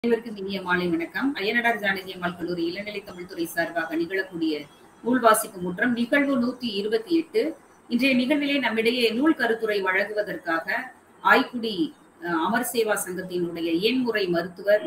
அனைவருக்கும் இனிய மாலை வணக்கம் அய்யனடார் ஜானகி அம்மாள் கல்லூரி இளநிலை தமிழ்துறை சார்பாக நிகழக்கூடிய நூல் வாசிப்பு முற்றம் நிகழ்வு நூத்தி இருபத்தி எட்டு இன்றைய நிகழ்விலே நம்மிடையே நூல் கருத்துரை வழங்குவதற்காக ஆய்க்குடி அஹ், அமர் சேவா சங்கத்தினுடைய எண்முறை மருத்துவர்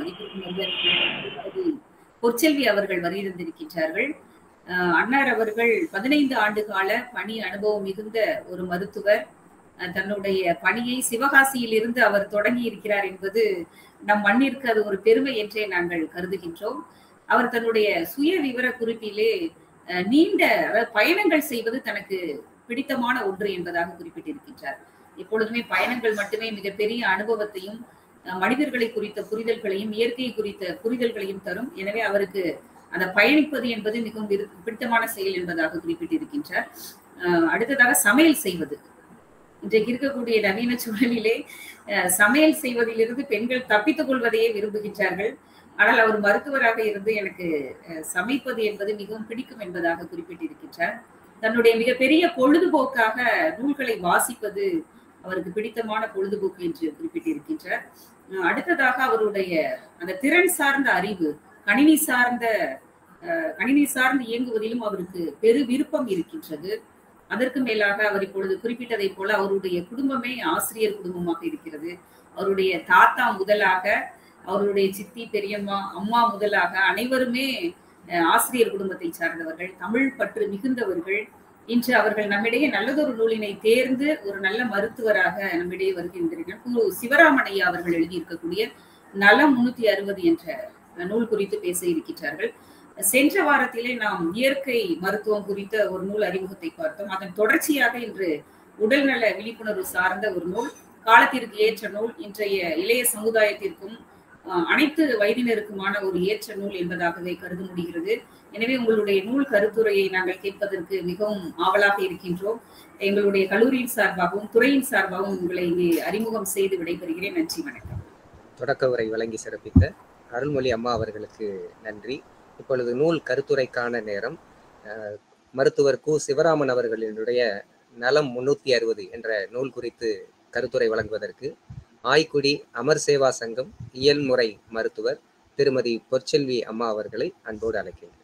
மதிப்பிற்கு பொற்செல்வி அவர்கள் வருகின்றிருக்கின்றார்கள் அஹ், அன்னார் அவர்கள் பதினைந்து ஆண்டு கால பணி அனுபவம் மிகுந்த ஒரு மருத்துவர் அஹ், தன்னுடைய பணியை சிவகாசியில் இருந்து அவர் தொடங்கி இருக்கிறார் என்பது நம் மண்ணிற்கு அது ஒரு பெருமை என்றே நாங்கள் கருதுகின்றோம் அவர் தன்னுடைய சுய விவர குறிப்பிலே அஹ், நீண்ட அதாவது பயணங்கள் செய்வது தனக்கு பிடித்தமான ஒன்று என்பதாக குறிப்பிட்டிருக்கின்றார் எப்பொழுதுமே பயணங்கள் மட்டுமே மிகப்பெரிய அனுபவத்தையும் அஹ், மனிதர்களை குறித்த புரிதல்களையும் இயற்கை குறித்த புரிதல்களையும் தரும் எனவே அவருக்கு அந்த பயணிப்பது என்பது மிகவும் விரு- பிடித்தமான செயல் என்பதாக குறிப்பிட்டிருக்கின்றார் அஹ், அடுத்ததாக சமையல் செய்வது இன்றைக்கு இருக்கக்கூடிய நவீன சூழலிலே அஹ், சமையல் செய்வதிலிருந்து பெண்கள் தப்பித்துக் கொள்வதையே விரும்புகின்றார்கள் ஆனால் அவர் மருத்துவராக இருந்து எனக்கு அஹ், சமைப்பது என்பது மிகவும் பிடிக்கும் என்பதாக குறிப்பிட்டிருக்கின்றார் தன்னுடைய மிகப்பெரிய பொழுதுபோக்காக நூல்களை வாசிப்பது அவருக்கு பிடித்தமான பொழுதுபோக்கு என்று குறிப்பிட்டிருக்கின்றார் அஹ், அடுத்ததாக அவருடைய அந்த திறன் சார்ந்த அறிவு கணினி சார்ந்த அஹ், கணினி சார்ந்து இயங்குவதிலும் அவருக்கு பெரு விருப்பம் இருக்கின்றது அதற்கு மேலாக அவர் இப்பொழுது குறிப்பிட்டதை போல அவருடைய குடும்பமே ஆசிரியர் குடும்பமாக இருக்கிறது அவருடைய தாத்தா முதலாக அவருடைய சித்தி பெரியம்மா அம்மா முதலாக அனைவருமே அஹ், ஆசிரியர் குடும்பத்தை சார்ந்தவர்கள் தமிழ் பற்று மிகுந்தவர்கள் இன்று அவர்கள் நம்மிடையே நல்லதொரு நூலினை தேர்ந்து ஒரு நல்ல மருத்துவராக நம்மிடையே வருகின்றனர் குரு சிவராமன் ஐயா அவர்கள் எழுதியிருக்கக்கூடிய நலம் முன்னூத்தி அறுபது என்ற நூல் குறித்து பேச இருக்கின்றார்கள் சென்ற வாரத்திலே நாம் இயற்கை மருத்துவம் குறித்த ஒரு நூல் அறிமுகத்தை பார்த்தோம் அதன் தொடர்ச்சியாக இன்று உடல்நல விழிப்புணர்வு சார்ந்த ஒரு நூல் காலத்திற்கு ஏற்ற நூல் இன்றைய இளைய சமுதாயத்திற்கும் அஹ், அனைத்து வயதினருக்குமான ஒரு ஏற்ற நூல் என்பதாகவே கருத முடிகிறது எனவே உங்களுடைய நூல் கருத்துரையை நாங்கள் கேட்பதற்கு மிகவும் ஆவலாக இருக்கின்றோம் எங்களுடைய கல்லூரியின் சார்பாகவும் துறையின் சார்பாகவும் உங்களை இங்கே அறிமுகம் செய்து விடைபெறுகிறேன் நன்றி வணக்கம் தொடக்க உரை வழங்கி சிறப்பித்த அருள்மொழி அம்மா அவர்களுக்கு நன்றி இப்பொழுது நூல் கருத்துரைக்கான நேரம் அஹ், மருத்துவர் கு சிவராமன் அவர்களினுடைய நலம் முன்னூத்தி அறுபது என்ற நூல் குறித்து கருத்துரை வழங்குவதற்கு ஆய்க்குடி அமர் சேவா சங்கம் இயல்முறை மருத்துவர் திருமதி பொற்செல்வி அம்மா அவர்களை அன்போடு அழைக்கின்றேன்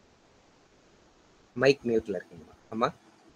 மைக் மியூட்ல இருக்கீங்க அம்மா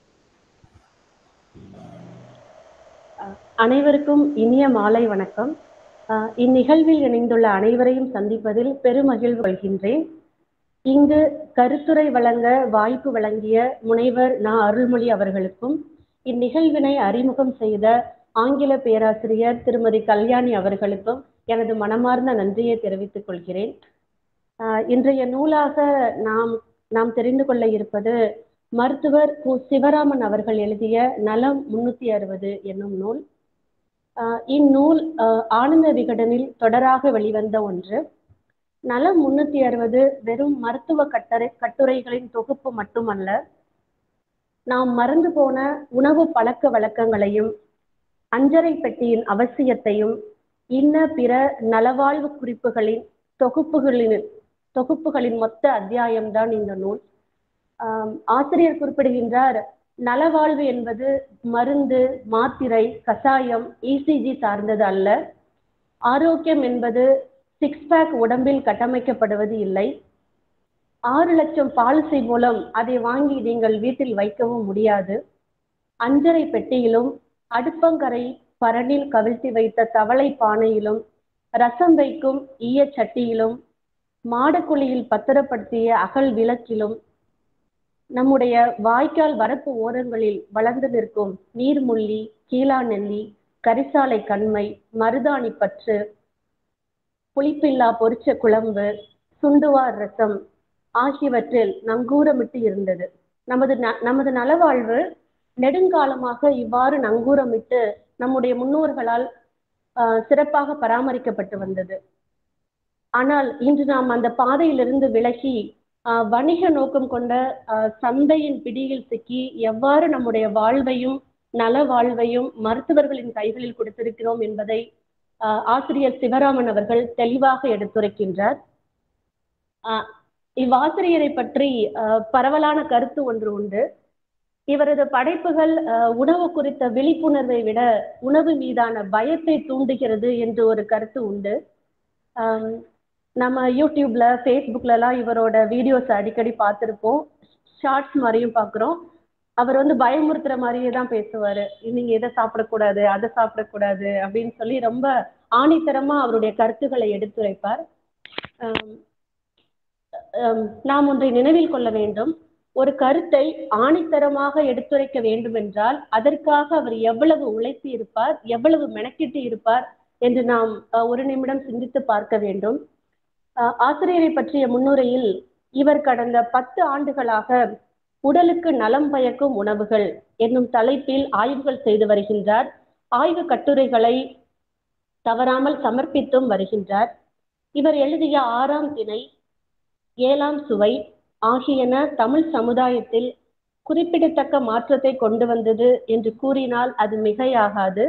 அனைவருக்கும் இனிய மாலை வணக்கம் அஹ் இந்நிகழ்வில் இணைந்துள்ள அனைவரையும் சந்திப்பதில் பெருமகிழ்வு கொள்கின்றேன் இங்கு கருத்துரை வழங்க வாய்ப்பு வழங்கிய முனைவர் நா அருள்மொழி அவர்களுக்கும் இந்நிகழ்வினை அறிமுகம் செய்த ஆங்கில பேராசிரியர் திருமதி கல்யாணி அவர்களுக்கும் எனது மனமார்ந்த நன்றியை தெரிவித்துக் கொள்கிறேன் அஹ் இன்றைய நூலாக நாம் நாம் தெரிந்து கொள்ள இருப்பது மருத்துவர் கு சிவராமன் அவர்கள் எழுதிய நலம் முன்னூத்தி அறுபது என்னும் நூல் ஆஹ் இந்நூல் ஆஹ் ஆனந்த விகடனில் தொடராக வெளிவந்த ஒன்று நலம் முன்னூத்தி அறுபது வெறும் மருத்துவ கட்டறை கட்டுரைகளின் தொகுப்பு மட்டுமல்ல நாம் மறந்து போன உணவு பழக்க வழக்கங்களையும் அஞ்சரை பெட்டியின் அவசியத்தையும் இன்ன பிற நலவாழ்வு குறிப்புகளின் தொகுப்புகளின் தொகுப்புகளின் மொத்த அத்தியாயம்தான் இந்த நூல் ஆம், ஆசிரியர் குறிப்பிடுகின்றார் நலவாழ்வு என்பது மருந்து மாத்திரை கசாயம் இசிஜி சார்ந்தது அல்ல ஆரோக்கியம் என்பது சிக்ஸ் பேக் உடம்பில் கட்டமைக்கப்படுவது இல்லை ஆறு லட்சம் பாலிசி மூலம் அதை வாங்கி நீங்கள் வீட்டில் வைக்கவும் முடியாது அஞ்சரை பெட்டியிலும் அடுப்பங்கரை பரணில் கவிழ்த்தி வைத்த தவளை பானையிலும் ரசம் வைக்கும் ஈயச் சட்டியிலும் மாடக்குழியில் பத்திரப்படுத்திய அகல் விளக்கிலும் நம்முடைய வாய்க்கால் வரப்பு ஓரங்களில் வளர்ந்து நிற்கும் நீர்முள்ளி கீழாநெல்லி கரிசாலை கண்மை மருதாணி பற்று புளிப்பில்லா பொரிச்ச குழம்பு சுண்டுவார் ரசம் ஆகியவற்றில் நங்கூரமிட்டு இருந்தது நமது ந நமது நலவாழ்வு நெடுங்காலமாக இவ்வாறு நங்கூரமிட்டு நம்முடைய முன்னோர்களால் ஆஹ், சிறப்பாக பராமரிக்கப்பட்டு வந்தது ஆனால் இன்று நாம் அந்த பாதையிலிருந்து விலகி ஆஹ், வணிக நோக்கம் கொண்ட ஆஹ், சந்தையின் பிடியில் சிக்கி எவ்வாறு நம்முடைய வாழ்வையும் நல வாழ்வையும் மருத்துவர்களின் கைகளில் கொடுத்திருக்கிறோம் என்பதை ஆஹ், ஆசிரியர் சிவராமன் அவர்கள் தெளிவாக எடுத்துரைக்கின்றார் ஆஹ், இவ்வாசிரியரை பற்றி ஆஹ், பரவலான கருத்து ஒன்று உண்டு இவரது படைப்புகள் ஆஹ், உணவு குறித்த விழிப்புணர்வை விட உணவு மீதான பயத்தை தூண்டுகிறது என்று ஒரு கருத்து உண்டு ஆம், நம்ம யூடியூப்ல ஃபேஸ்புக்ல எல்லாம் இவரோட வீடியோஸ் அடிக்கடி பார்த்துருப்போம் ஷார்ட்ஸ் மாதிரியும் பார்க்குறோம் அவர் வந்து பயமுறுத்துற மாதிரியே தான் பேசுவாரு நீங்க இதை சாப்பிடக்கூடாது அதை சாப்பிடக்கூடாது அப்படின்னு சொல்லி ரொம்ப ஆணித்தரமா அவருடைய கருத்துக்களை எடுத்துரைப்பார் ஆம், ஆம், நாம் ஒன்றை நினைவில் கொள்ள வேண்டும் ஒரு கருத்தை ஆணித்தரமாக எடுத்துரைக்க வேண்டும் என்றால் அதற்காக அவர் எவ்வளவு உழைத்து இருப்பார் எவ்வளவு மெனக்கிட்டு இருப்பார் என்று நாம் அஹ், ஒரு நிமிடம் சிந்தித்து பார்க்க வேண்டும் அஹ், ஆசிரியரை பற்றிய முன்னுரையில் இவர் கடந்த பத்து ஆண்டுகளாக உடலுக்கு நலம் பயக்கும் உணவுகள் என்னும் தலைப்பில் ஆய்வுகள் செய்து வருகின்றார் ஆய்வு கட்டுரைகளை தவறாமல் சமர்ப்பித்தும் வருகின்றார் இவர் எழுதிய ஆறாம் திணை ஏழாம் சுவை ஆகியன தமிழ் சமுதாயத்தில் குறிப்பிடத்தக்க மாற்றத்தை கொண்டு வந்தது என்று கூறினால் அது மிகையாகாது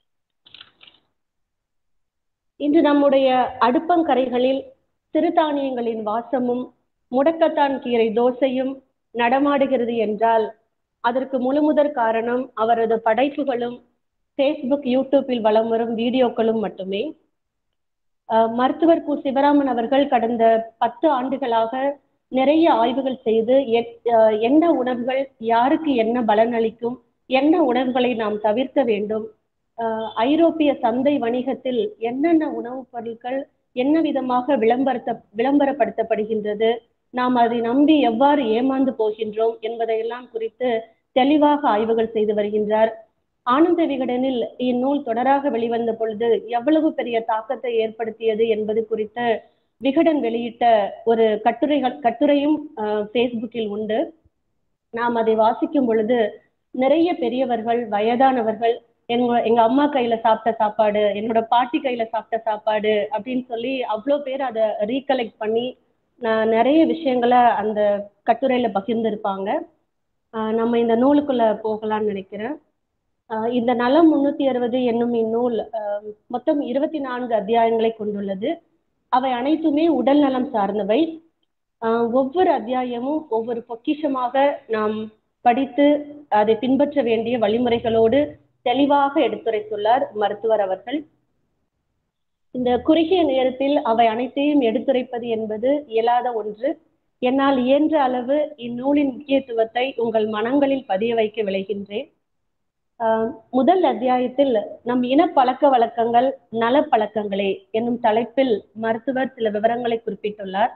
இன்று நம்முடைய அடுப்பங்கரைகளில் சிறுதானியங்களின் வாசமும் முடக்கத்தான் கீரை தோசையும் நடமாடுகிறது என்றால் அதற்கு முழுமுதற் காரணம் அவரது படைப்புகளும் ஃபேஸ்புக் யூடியூப்பில் வலம் வரும் வீடியோக்களும் மட்டுமே அஹ் மருத்துவர் கு சிவராமன் அவர்கள் கடந்த பத்து ஆண்டுகளாக நிறைய ஆய்வுகள் செய்து எ- அஹ் என்ன உணவுகள் யாருக்கு என்ன பலனளிக்கும் என்ன உணவுகளை நாம் தவிர்க்க வேண்டும் அஹ் ஐரோப்பிய சந்தை வணிகத்தில் என்னென்ன உணவுப் பொருட்கள் என்ன விதமாக விளம்பரத்த விளம்பரப்படுத்தப்படுகின்றது நாம் அதை நம்பி எவ்வாறு ஏமாந்து போகின்றோம் என்பதையெல்லாம் குறித்து தெளிவாக ஆய்வுகள் செய்து வருகின்றார் ஆனந்த விகடனில் இந்நூல் தொடராக வெளிவந்த பொழுது எவ்வளவு பெரிய தாக்கத்தை ஏற்படுத்தியது என்பது குறித்து விகடன் வெளியிட்ட ஒரு கட்டுரைகள் கட்டுரையும் ஃபேஸ்புக்கில் உண்டு நாம் அதை வாசிக்கும் பொழுது நிறைய பெரியவர்கள் வயதானவர்கள் எங்க எங்க அம்மா கையில சாப்பிட்ட சாப்பாடு என்னோட பாட்டி கையில சாப்பிட்ட சாப்பாடு அப்படின்னு சொல்லி அவ்வளோ பேர் அதை ரீகலெக்ட் பண்ணி நான் நிறைய விஷயங்களை அந்த கட்டுரையில பகிர்ந்திருப்பாங்க ஆஹ் நம்ம இந்த நூலுக்குள்ள போகலாம்னு நினைக்கிறேன் ஆஹ் இந்த நலம் முன்னூத்தி அறுபது என்னும் இந்நூல் ஆஹ் மொத்தம் இருபத்தி நான்கு அத்தியாயங்களை கொண்டுள்ளது அவை அனைத்துமே உடல் நலம் சார்ந்தவை ஆஹ் ஒவ்வொரு அத்தியாயமும் ஒவ்வொரு பொக்கிஷமாக நாம் படித்து அதை பின்பற்ற வேண்டிய வழிமுறைகளோடு தெளிவாக எடுத்துரைத்துள்ளார் மருத்துவர் அவர்கள் இந்த குறுகிய நேரத்தில் அவை அனைத்தையும் எடுத்துரைப்பது என்பது இயலாத ஒன்று என்னால் இயன்ற அளவு இந்நூலின் முக்கியத்துவத்தை உங்கள் மனங்களில் பதிய வைக்க விளைகின்றேன் ஆஹ் முதல் அத்தியாயத்தில் நம் இன பழக்க வழக்கங்கள் நல பழக்கங்களே என்னும் தலைப்பில் மருத்துவர் சில விவரங்களை குறிப்பிட்டுள்ளார்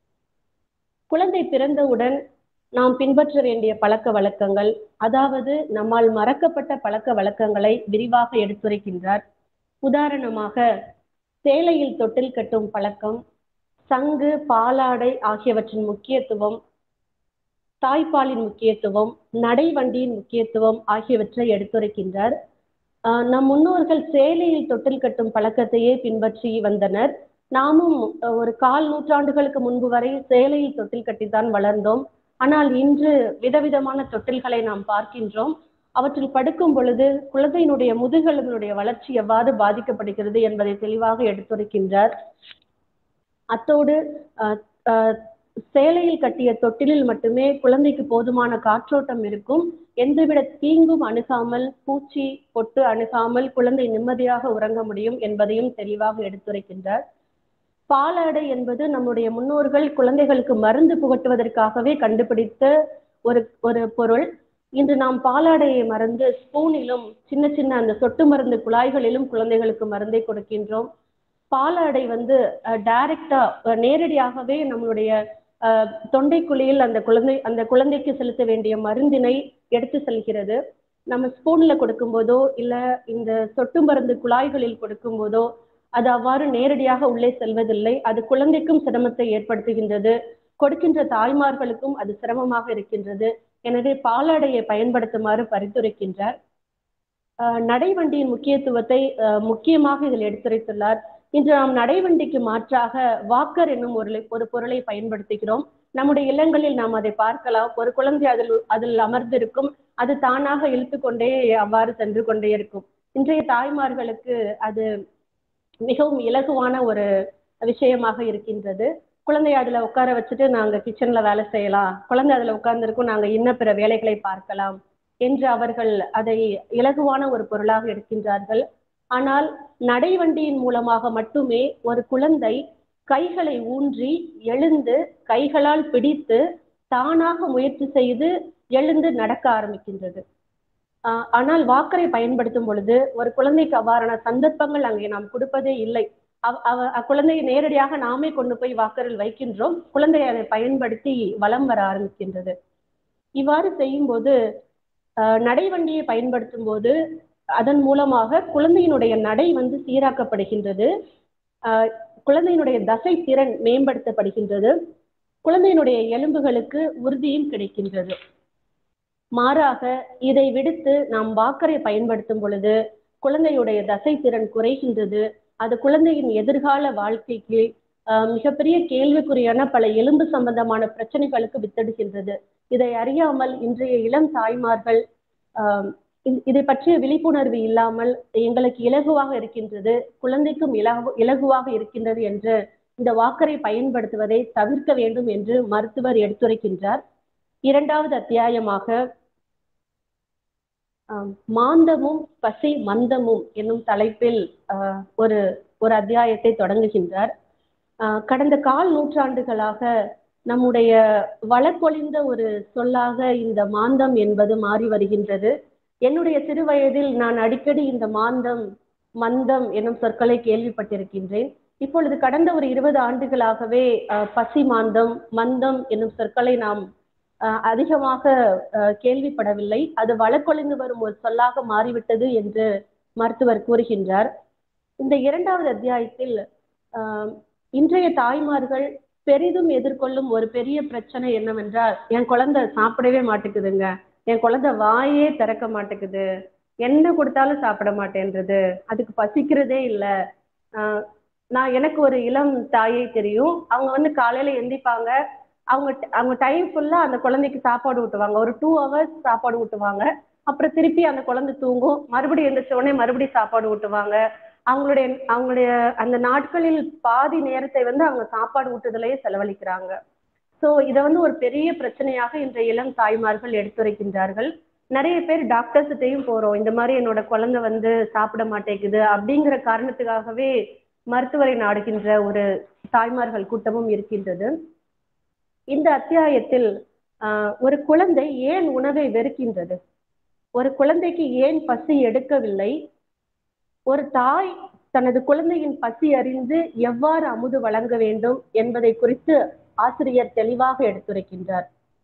குழந்தை பிறந்தவுடன் நாம் பின்பற்ற வேண்டிய பழக்க வழக்கங்கள் அதாவது நம்மால் மறக்கப்பட்ட பழக்க வழக்கங்களை விரிவாக எடுத்துரைக்கின்றார் உதாரணமாக சேலையில் தொட்டில் கட்டும் பழக்கம் சங்கு பாலாடை ஆகியவற்றின் முக்கியத்துவம் தாய்ப்பாலின் முக்கியத்துவம் நடைவண்டியின் முக்கியத்துவம் ஆகியவற்றை எடுத்துரைக்கின்றார் ஆஹ் நம் முன்னோர்கள் சேலையில் தொட்டில் கட்டும் பழக்கத்தையே பின்பற்றி வந்தனர் நாமும் அஹ், ஒரு கால் நூற்றாண்டுகளுக்கு முன்பு வரை சேலையில் தொட்டில் கட்டித்தான் வளர்ந்தோம் ஆனால் இன்று விதவிதமான தொட்டில்களை நாம் பார்க்கின்றோம் அவற்றில் படுக்கும் பொழுது குழந்தையினுடைய முதுகெலும்பினுடைய வளர்ச்சி எவ்வாறு பாதிக்கப்படுகிறது என்பதை தெளிவாக எடுத்துரைக்கின்றார் அத்தோடு அஹ், அஹ், சேலையில் கட்டிய தொட்டிலில் மட்டுமே குழந்தைக்கு போதுமான காற்றோட்டம் இருக்கும் எந்தவித தீங்கும் அணுகாமல் பூச்சி பொட்டு அணுகாமல் குழந்தை நிம்மதியாக உறங்க முடியும் என்பதையும் தெளிவாக எடுத்துரைக்கின்றார் பாலாடை என்பது நம்முடைய முன்னோர்கள் குழந்தைகளுக்கு மருந்து புகட்டுவதற்காகவே கண்டுபிடித்த ஒரு ஒரு பொருள் இன்று நாம் பாலாடையை மறந்து ஸ்பூனிலும் சின்ன சின்ன அந்த சொட்டு மருந்து குழாய்களிலும் குழந்தைகளுக்கு மருந்தை கொடுக்கின்றோம் பாலாடை வந்து டைரக்டா நேரடியாகவே நம்மளுடைய அஹ், தொண்டைக்குழியில் அந்த குழந்தை அந்த குழந்தைக்கு செலுத்த வேண்டிய மருந்தினை எடுத்து செல்கிறது நம்ம ஸ்பூன்ல கொடுக்கும்போதோ இல்ல இந்த சொட்டு மருந்து குழாய்களில் கொடுக்கும்போதோ அது அவ்வாறு நேரடியாக உள்ளே செல்வதில்லை அது குழந்தைக்கும் சிரமத்தை ஏற்படுத்துகின்றது கொடுக்கின்ற தாய்மார்களுக்கும் அது சிரமமாக இருக்கின்றது எனவே பாலாடையை பயன்படுத்துமாறு பரிந்துரைக்கின்றார் ஆஹ் நடைவண்டியின் முக்கியத்துவத்தை ஆஹ் முக்கியமாக இதில் எடுத்துரைத்துள்ளார் இன்று நாம் நடைவண்டிக்கு மாற்றாக வாக்கர் என்னும் ஒரு ஒரு பொருளை பயன்படுத்துகிறோம் நம்முடைய இல்லங்களில் நாம் அதை பார்க்கலாம் ஒரு குழந்தை அதில் அதில் அமர்ந்திருக்கும் அது தானாக இழுத்து கொண்டே அவ்வாறு சென்று கொண்டே இருக்கும் இன்றைய தாய்மார்களுக்கு அது மிகவும் இலகுவான ஒரு விஷயமாக இருக்கின்றது குழந்தைய அதுல உட்கார வச்சுட்டு நாங்க கிச்சன்ல வேலை செய்யலாம் குழந்தை அதுல உட்கார்ந்திருக்கும் நாங்க இன்ன பிற வேலைகளை பார்க்கலாம் என்று அவர்கள் அதை இலகுவான ஒரு பொருளாக எடுக்கின்றார்கள் ஆனால் நடைவண்டியின் மூலமாக மட்டுமே ஒரு குழந்தை கைகளை ஊன்றி எழுந்து கைகளால் பிடித்து தானாக முயற்சி செய்து எழுந்து நடக்க ஆரம்பிக்கின்றது ஆஹ் ஆனால் வாக்கரை பயன்படுத்தும் பொழுது ஒரு குழந்தைக்கு அவ்வாறான சந்தர்ப்பங்கள் அங்கே நாம் கொடுப்பதே இல்லை அவ- அவ அக்குழந்தையை நேரடியாக நாமே கொண்டு போய் வாக்கரில் வைக்கின்றோம் குழந்தை அதை பயன்படுத்தி வலம் வர ஆரம்பிக்கின்றது இவ்வாறு செய்யும்போது ஆஹ் நடைவண்டியை பயன்படுத்தும் போது அதன் மூலமாக குழந்தையினுடைய நடை வந்து சீராக்கப்படுகின்றது ஆஹ் குழந்தையினுடைய தசை திறன் மேம்படுத்தப்படுகின்றது குழந்தையினுடைய எலும்புகளுக்கு உறுதியும் கிடைக்கின்றது மாறாக இதை விடுத்து நாம் வாக்கரை பயன்படுத்தும் பொழுது குழந்தையுடைய தசை திறன் குறைகின்றது அது குழந்தையின் எதிர்கால வாழ்க்கைக்கு ஆஹ், மிகப்பெரிய கேள்விக்குறியான பல எலும்பு சம்பந்தமான பிரச்சனைகளுக்கு வித்திடுகின்றது இதை அறியாமல் இன்றைய இளம் தாய்மார்கள் ஆஹ், இ- இதை பற்றிய விழிப்புணர்வு இல்லாமல் எங்களுக்கு இலகுவாக இருக்கின்றது குழந்தைக்கும் இலகு இலகுவாக இருக்கின்றது என்று இந்த வாக்கரை பயன்படுத்துவதை தவிர்க்க வேண்டும் என்று மருத்துவர் எடுத்துரைக்கின்றார் இரண்டாவது அத்தியாயமாக ஆம், மாந்தமும் பசி மந்தமும் என்னும் தலைப்பில் ஆஹ், ஒரு ஒரு அத்தியாயத்தை தொடங்குகின்றார் ஆஹ், கடந்த கால் நூற்றாண்டுகளாக நம்முடைய வழக்கொழிந்த ஒரு சொல்லாக இந்த மாந்தம் என்பது மாறி வருகின்றது என்னுடைய சிறு வயதில் நான் அடிக்கடி இந்த மாந்தம் மந்தம் என்னும் சொற்களை கேள்விப்பட்டிருக்கின்றேன் இப்பொழுது கடந்த ஒரு இருபது ஆண்டுகளாகவே ஆஹ், பசி மாந்தம் மந்தம் என்னும் சொற்களை நாம் ஆஹ், அதிகமாக ஆஹ், கேள்விப்படவில்லை அது வழக்கொழிந்து வரும் ஒரு சொல்லாக மாறிவிட்டது என்று மருத்துவர் கூறுகின்றார் இந்த இரண்டாவது அத்தியாயத்தில் ஆஹ், இன்றைய தாய்மார்கள் பெரிதும் எதிர்கொள்ளும் ஒரு பெரிய பிரச்சனை என்னவென்றால் என் குழந்தை சாப்பிடவே மாட்டேங்குதுங்க என் குழந்தை வாயே திறக்க மாட்டேங்குது என்ன கொடுத்தாலும் சாப்பிட மாட்டேன்றது அதுக்கு பசிக்கிறதே இல்லை ஆஹ், நான் எனக்கு ஒரு இளம் தாயை தெரியும் அவங்க வந்து காலையில எந்திப்பாங்க அவங்க அவங்க டைம் ஃபுல்லா அந்த குழந்தைக்கு சாப்பாடு ஊட்டுவாங்க ஒரு டூ ஹவர்ஸ் சாப்பாடு ஊட்டுவாங்க அப்புறம் திருப்பி அந்த குழந்தை தூங்கும் மறுபடியும் எந்திரிச்ச உடனே மறுபடியும் சாப்பாடு ஊட்டுவாங்க அவங்களுடைய அவங்களுடைய அந்த நாட்களில் பாதி நேரத்தை வந்து அவங்க சாப்பாடு ஊட்டுதலையே செலவழிக்கிறாங்க ஸோ இதை வந்து ஒரு பெரிய பிரச்சனையாக இன்றைய இளம் தாய்மார்கள் எடுத்துரைக்கின்றார்கள் நிறைய பேர் டாக்டர்ஸ்கிட்டையும் போறோம் இந்த மாதிரி என்னோட குழந்தை வந்து சாப்பிட மாட்டேங்குது அப்படிங்கிற காரணத்துக்காகவே மருத்துவரை நாடுகின்ற ஒரு தாய்மார்கள் கூட்டமும் இருக்கின்றது இந்த அத்தியாயத்தில் ஆஹ், ஒரு குழந்தை ஏன் உணவை வெறுக்கின்றது ஒரு குழந்தைக்கு ஏன் பசி எடுக்கவில்லை ஒரு தாய் தனது குழந்தையின் பசி அறிந்து எவ்வாறு அமுது வழங்க வேண்டும் என்பதை குறித்து ஆசிரியர் தெளிவாக எடுத்துரைக்கின்றார்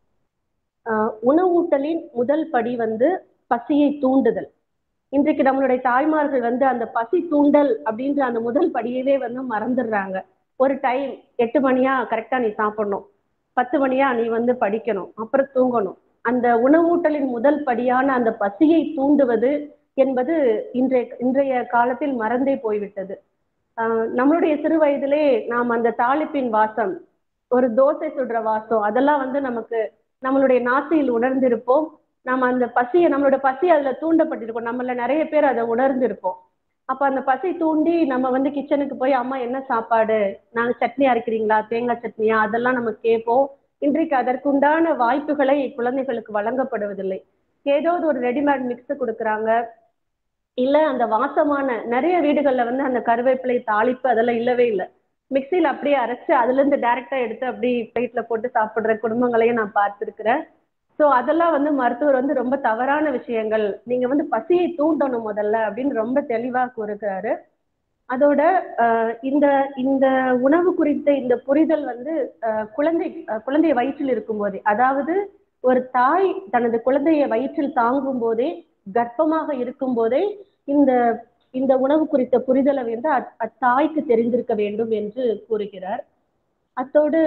ஆஹ், உணவூட்டலின் முதல் படி வந்து பசியை தூண்டுதல் இன்றைக்கு நம்மளுடைய தாய்மார்கள் வந்து அந்த பசி தூண்டல் அப்படின்ற அந்த முதல் படியவே வந்து மறந்துடுறாங்க ஒரு டைம் எட்டு மணியா கரெக்டா நீ சாப்பிடணும் பத்து மணியா நீ வந்து படிக்கணும் அப்புறம் தூங்கணும் அந்த உணவூட்டலின் முதல் படியான அந்த பசியை தூண்டுவது என்பது இன்றைய இன்றைய காலத்தில் மறந்தே போய்விட்டது ஆஹ் நம்மளுடைய சிறு வயதிலே நாம் அந்த தாளிப்பின் வாசம் ஒரு தோசை சுடுற வாசம் அதெல்லாம் வந்து நமக்கு நம்மளுடைய நாசியில் உணர்ந்திருப்போம் நம்ம அந்த பசியை நம்மளோட பசி அதுல தூண்டப்பட்டிருக்கோம் நம்மள நிறைய பேர் அதை உணர்ந்திருப்போம் அப்ப அந்த பசி தூண்டி நம்ம வந்து கிச்சனுக்கு போய் அம்மா என்ன சாப்பாடு நாங்க சட்னி அரைக்கிறீங்களா தேங்காய் சட்னியா அதெல்லாம் நம்ம கேட்போம் இன்றைக்கு அதற்குண்டான வாய்ப்புகளை குழந்தைகளுக்கு வழங்கப்படுவதில்லை ஏதோ ஒரு ரெடிமேட் மிக்ஸ் கொடுக்குறாங்க இல்ல அந்த வாசமான நிறைய வீடுகள்ல வந்து அந்த கருவேப்பிலை தாளிப்பு அதெல்லாம் இல்லவே இல்லை மிக்சியில் அப்படியே அரைச்சு அதுல இருந்து டைரக்டா எடுத்து அப்படி பிளேட்ல போட்டு சாப்பிடுற குடும்பங்களையும் நான் பார்த்திருக்கிறேன் ஸோ அதெல்லாம் வந்து மருத்துவர் வந்து ரொம்ப தவறான விஷயங்கள் நீங்க வந்து பசியை தூண்டணும் முதல்ல அப்படின்னு ரொம்ப தெளிவா கூறுகிறாரு அதோட ஆஹ் இந்த இந்த உணவு குறித்த இந்த புரிதல் வந்து ஆஹ் குழந்தை ஆஹ் குழந்தை வயிற்றில் இருக்கும்போதே அதாவது ஒரு தாய் தனது குழந்தையை வயிற்றில் தாங்கும் போதே கர்ப்பமாக இருக்கும் போதே இந்த இந்த உணவு குறித்த புரிதலை வந்து அத்- அத்தாய்க்கு தெரிந்திருக்க வேண்டும் என்று கூறுகிறார் அத்தோடு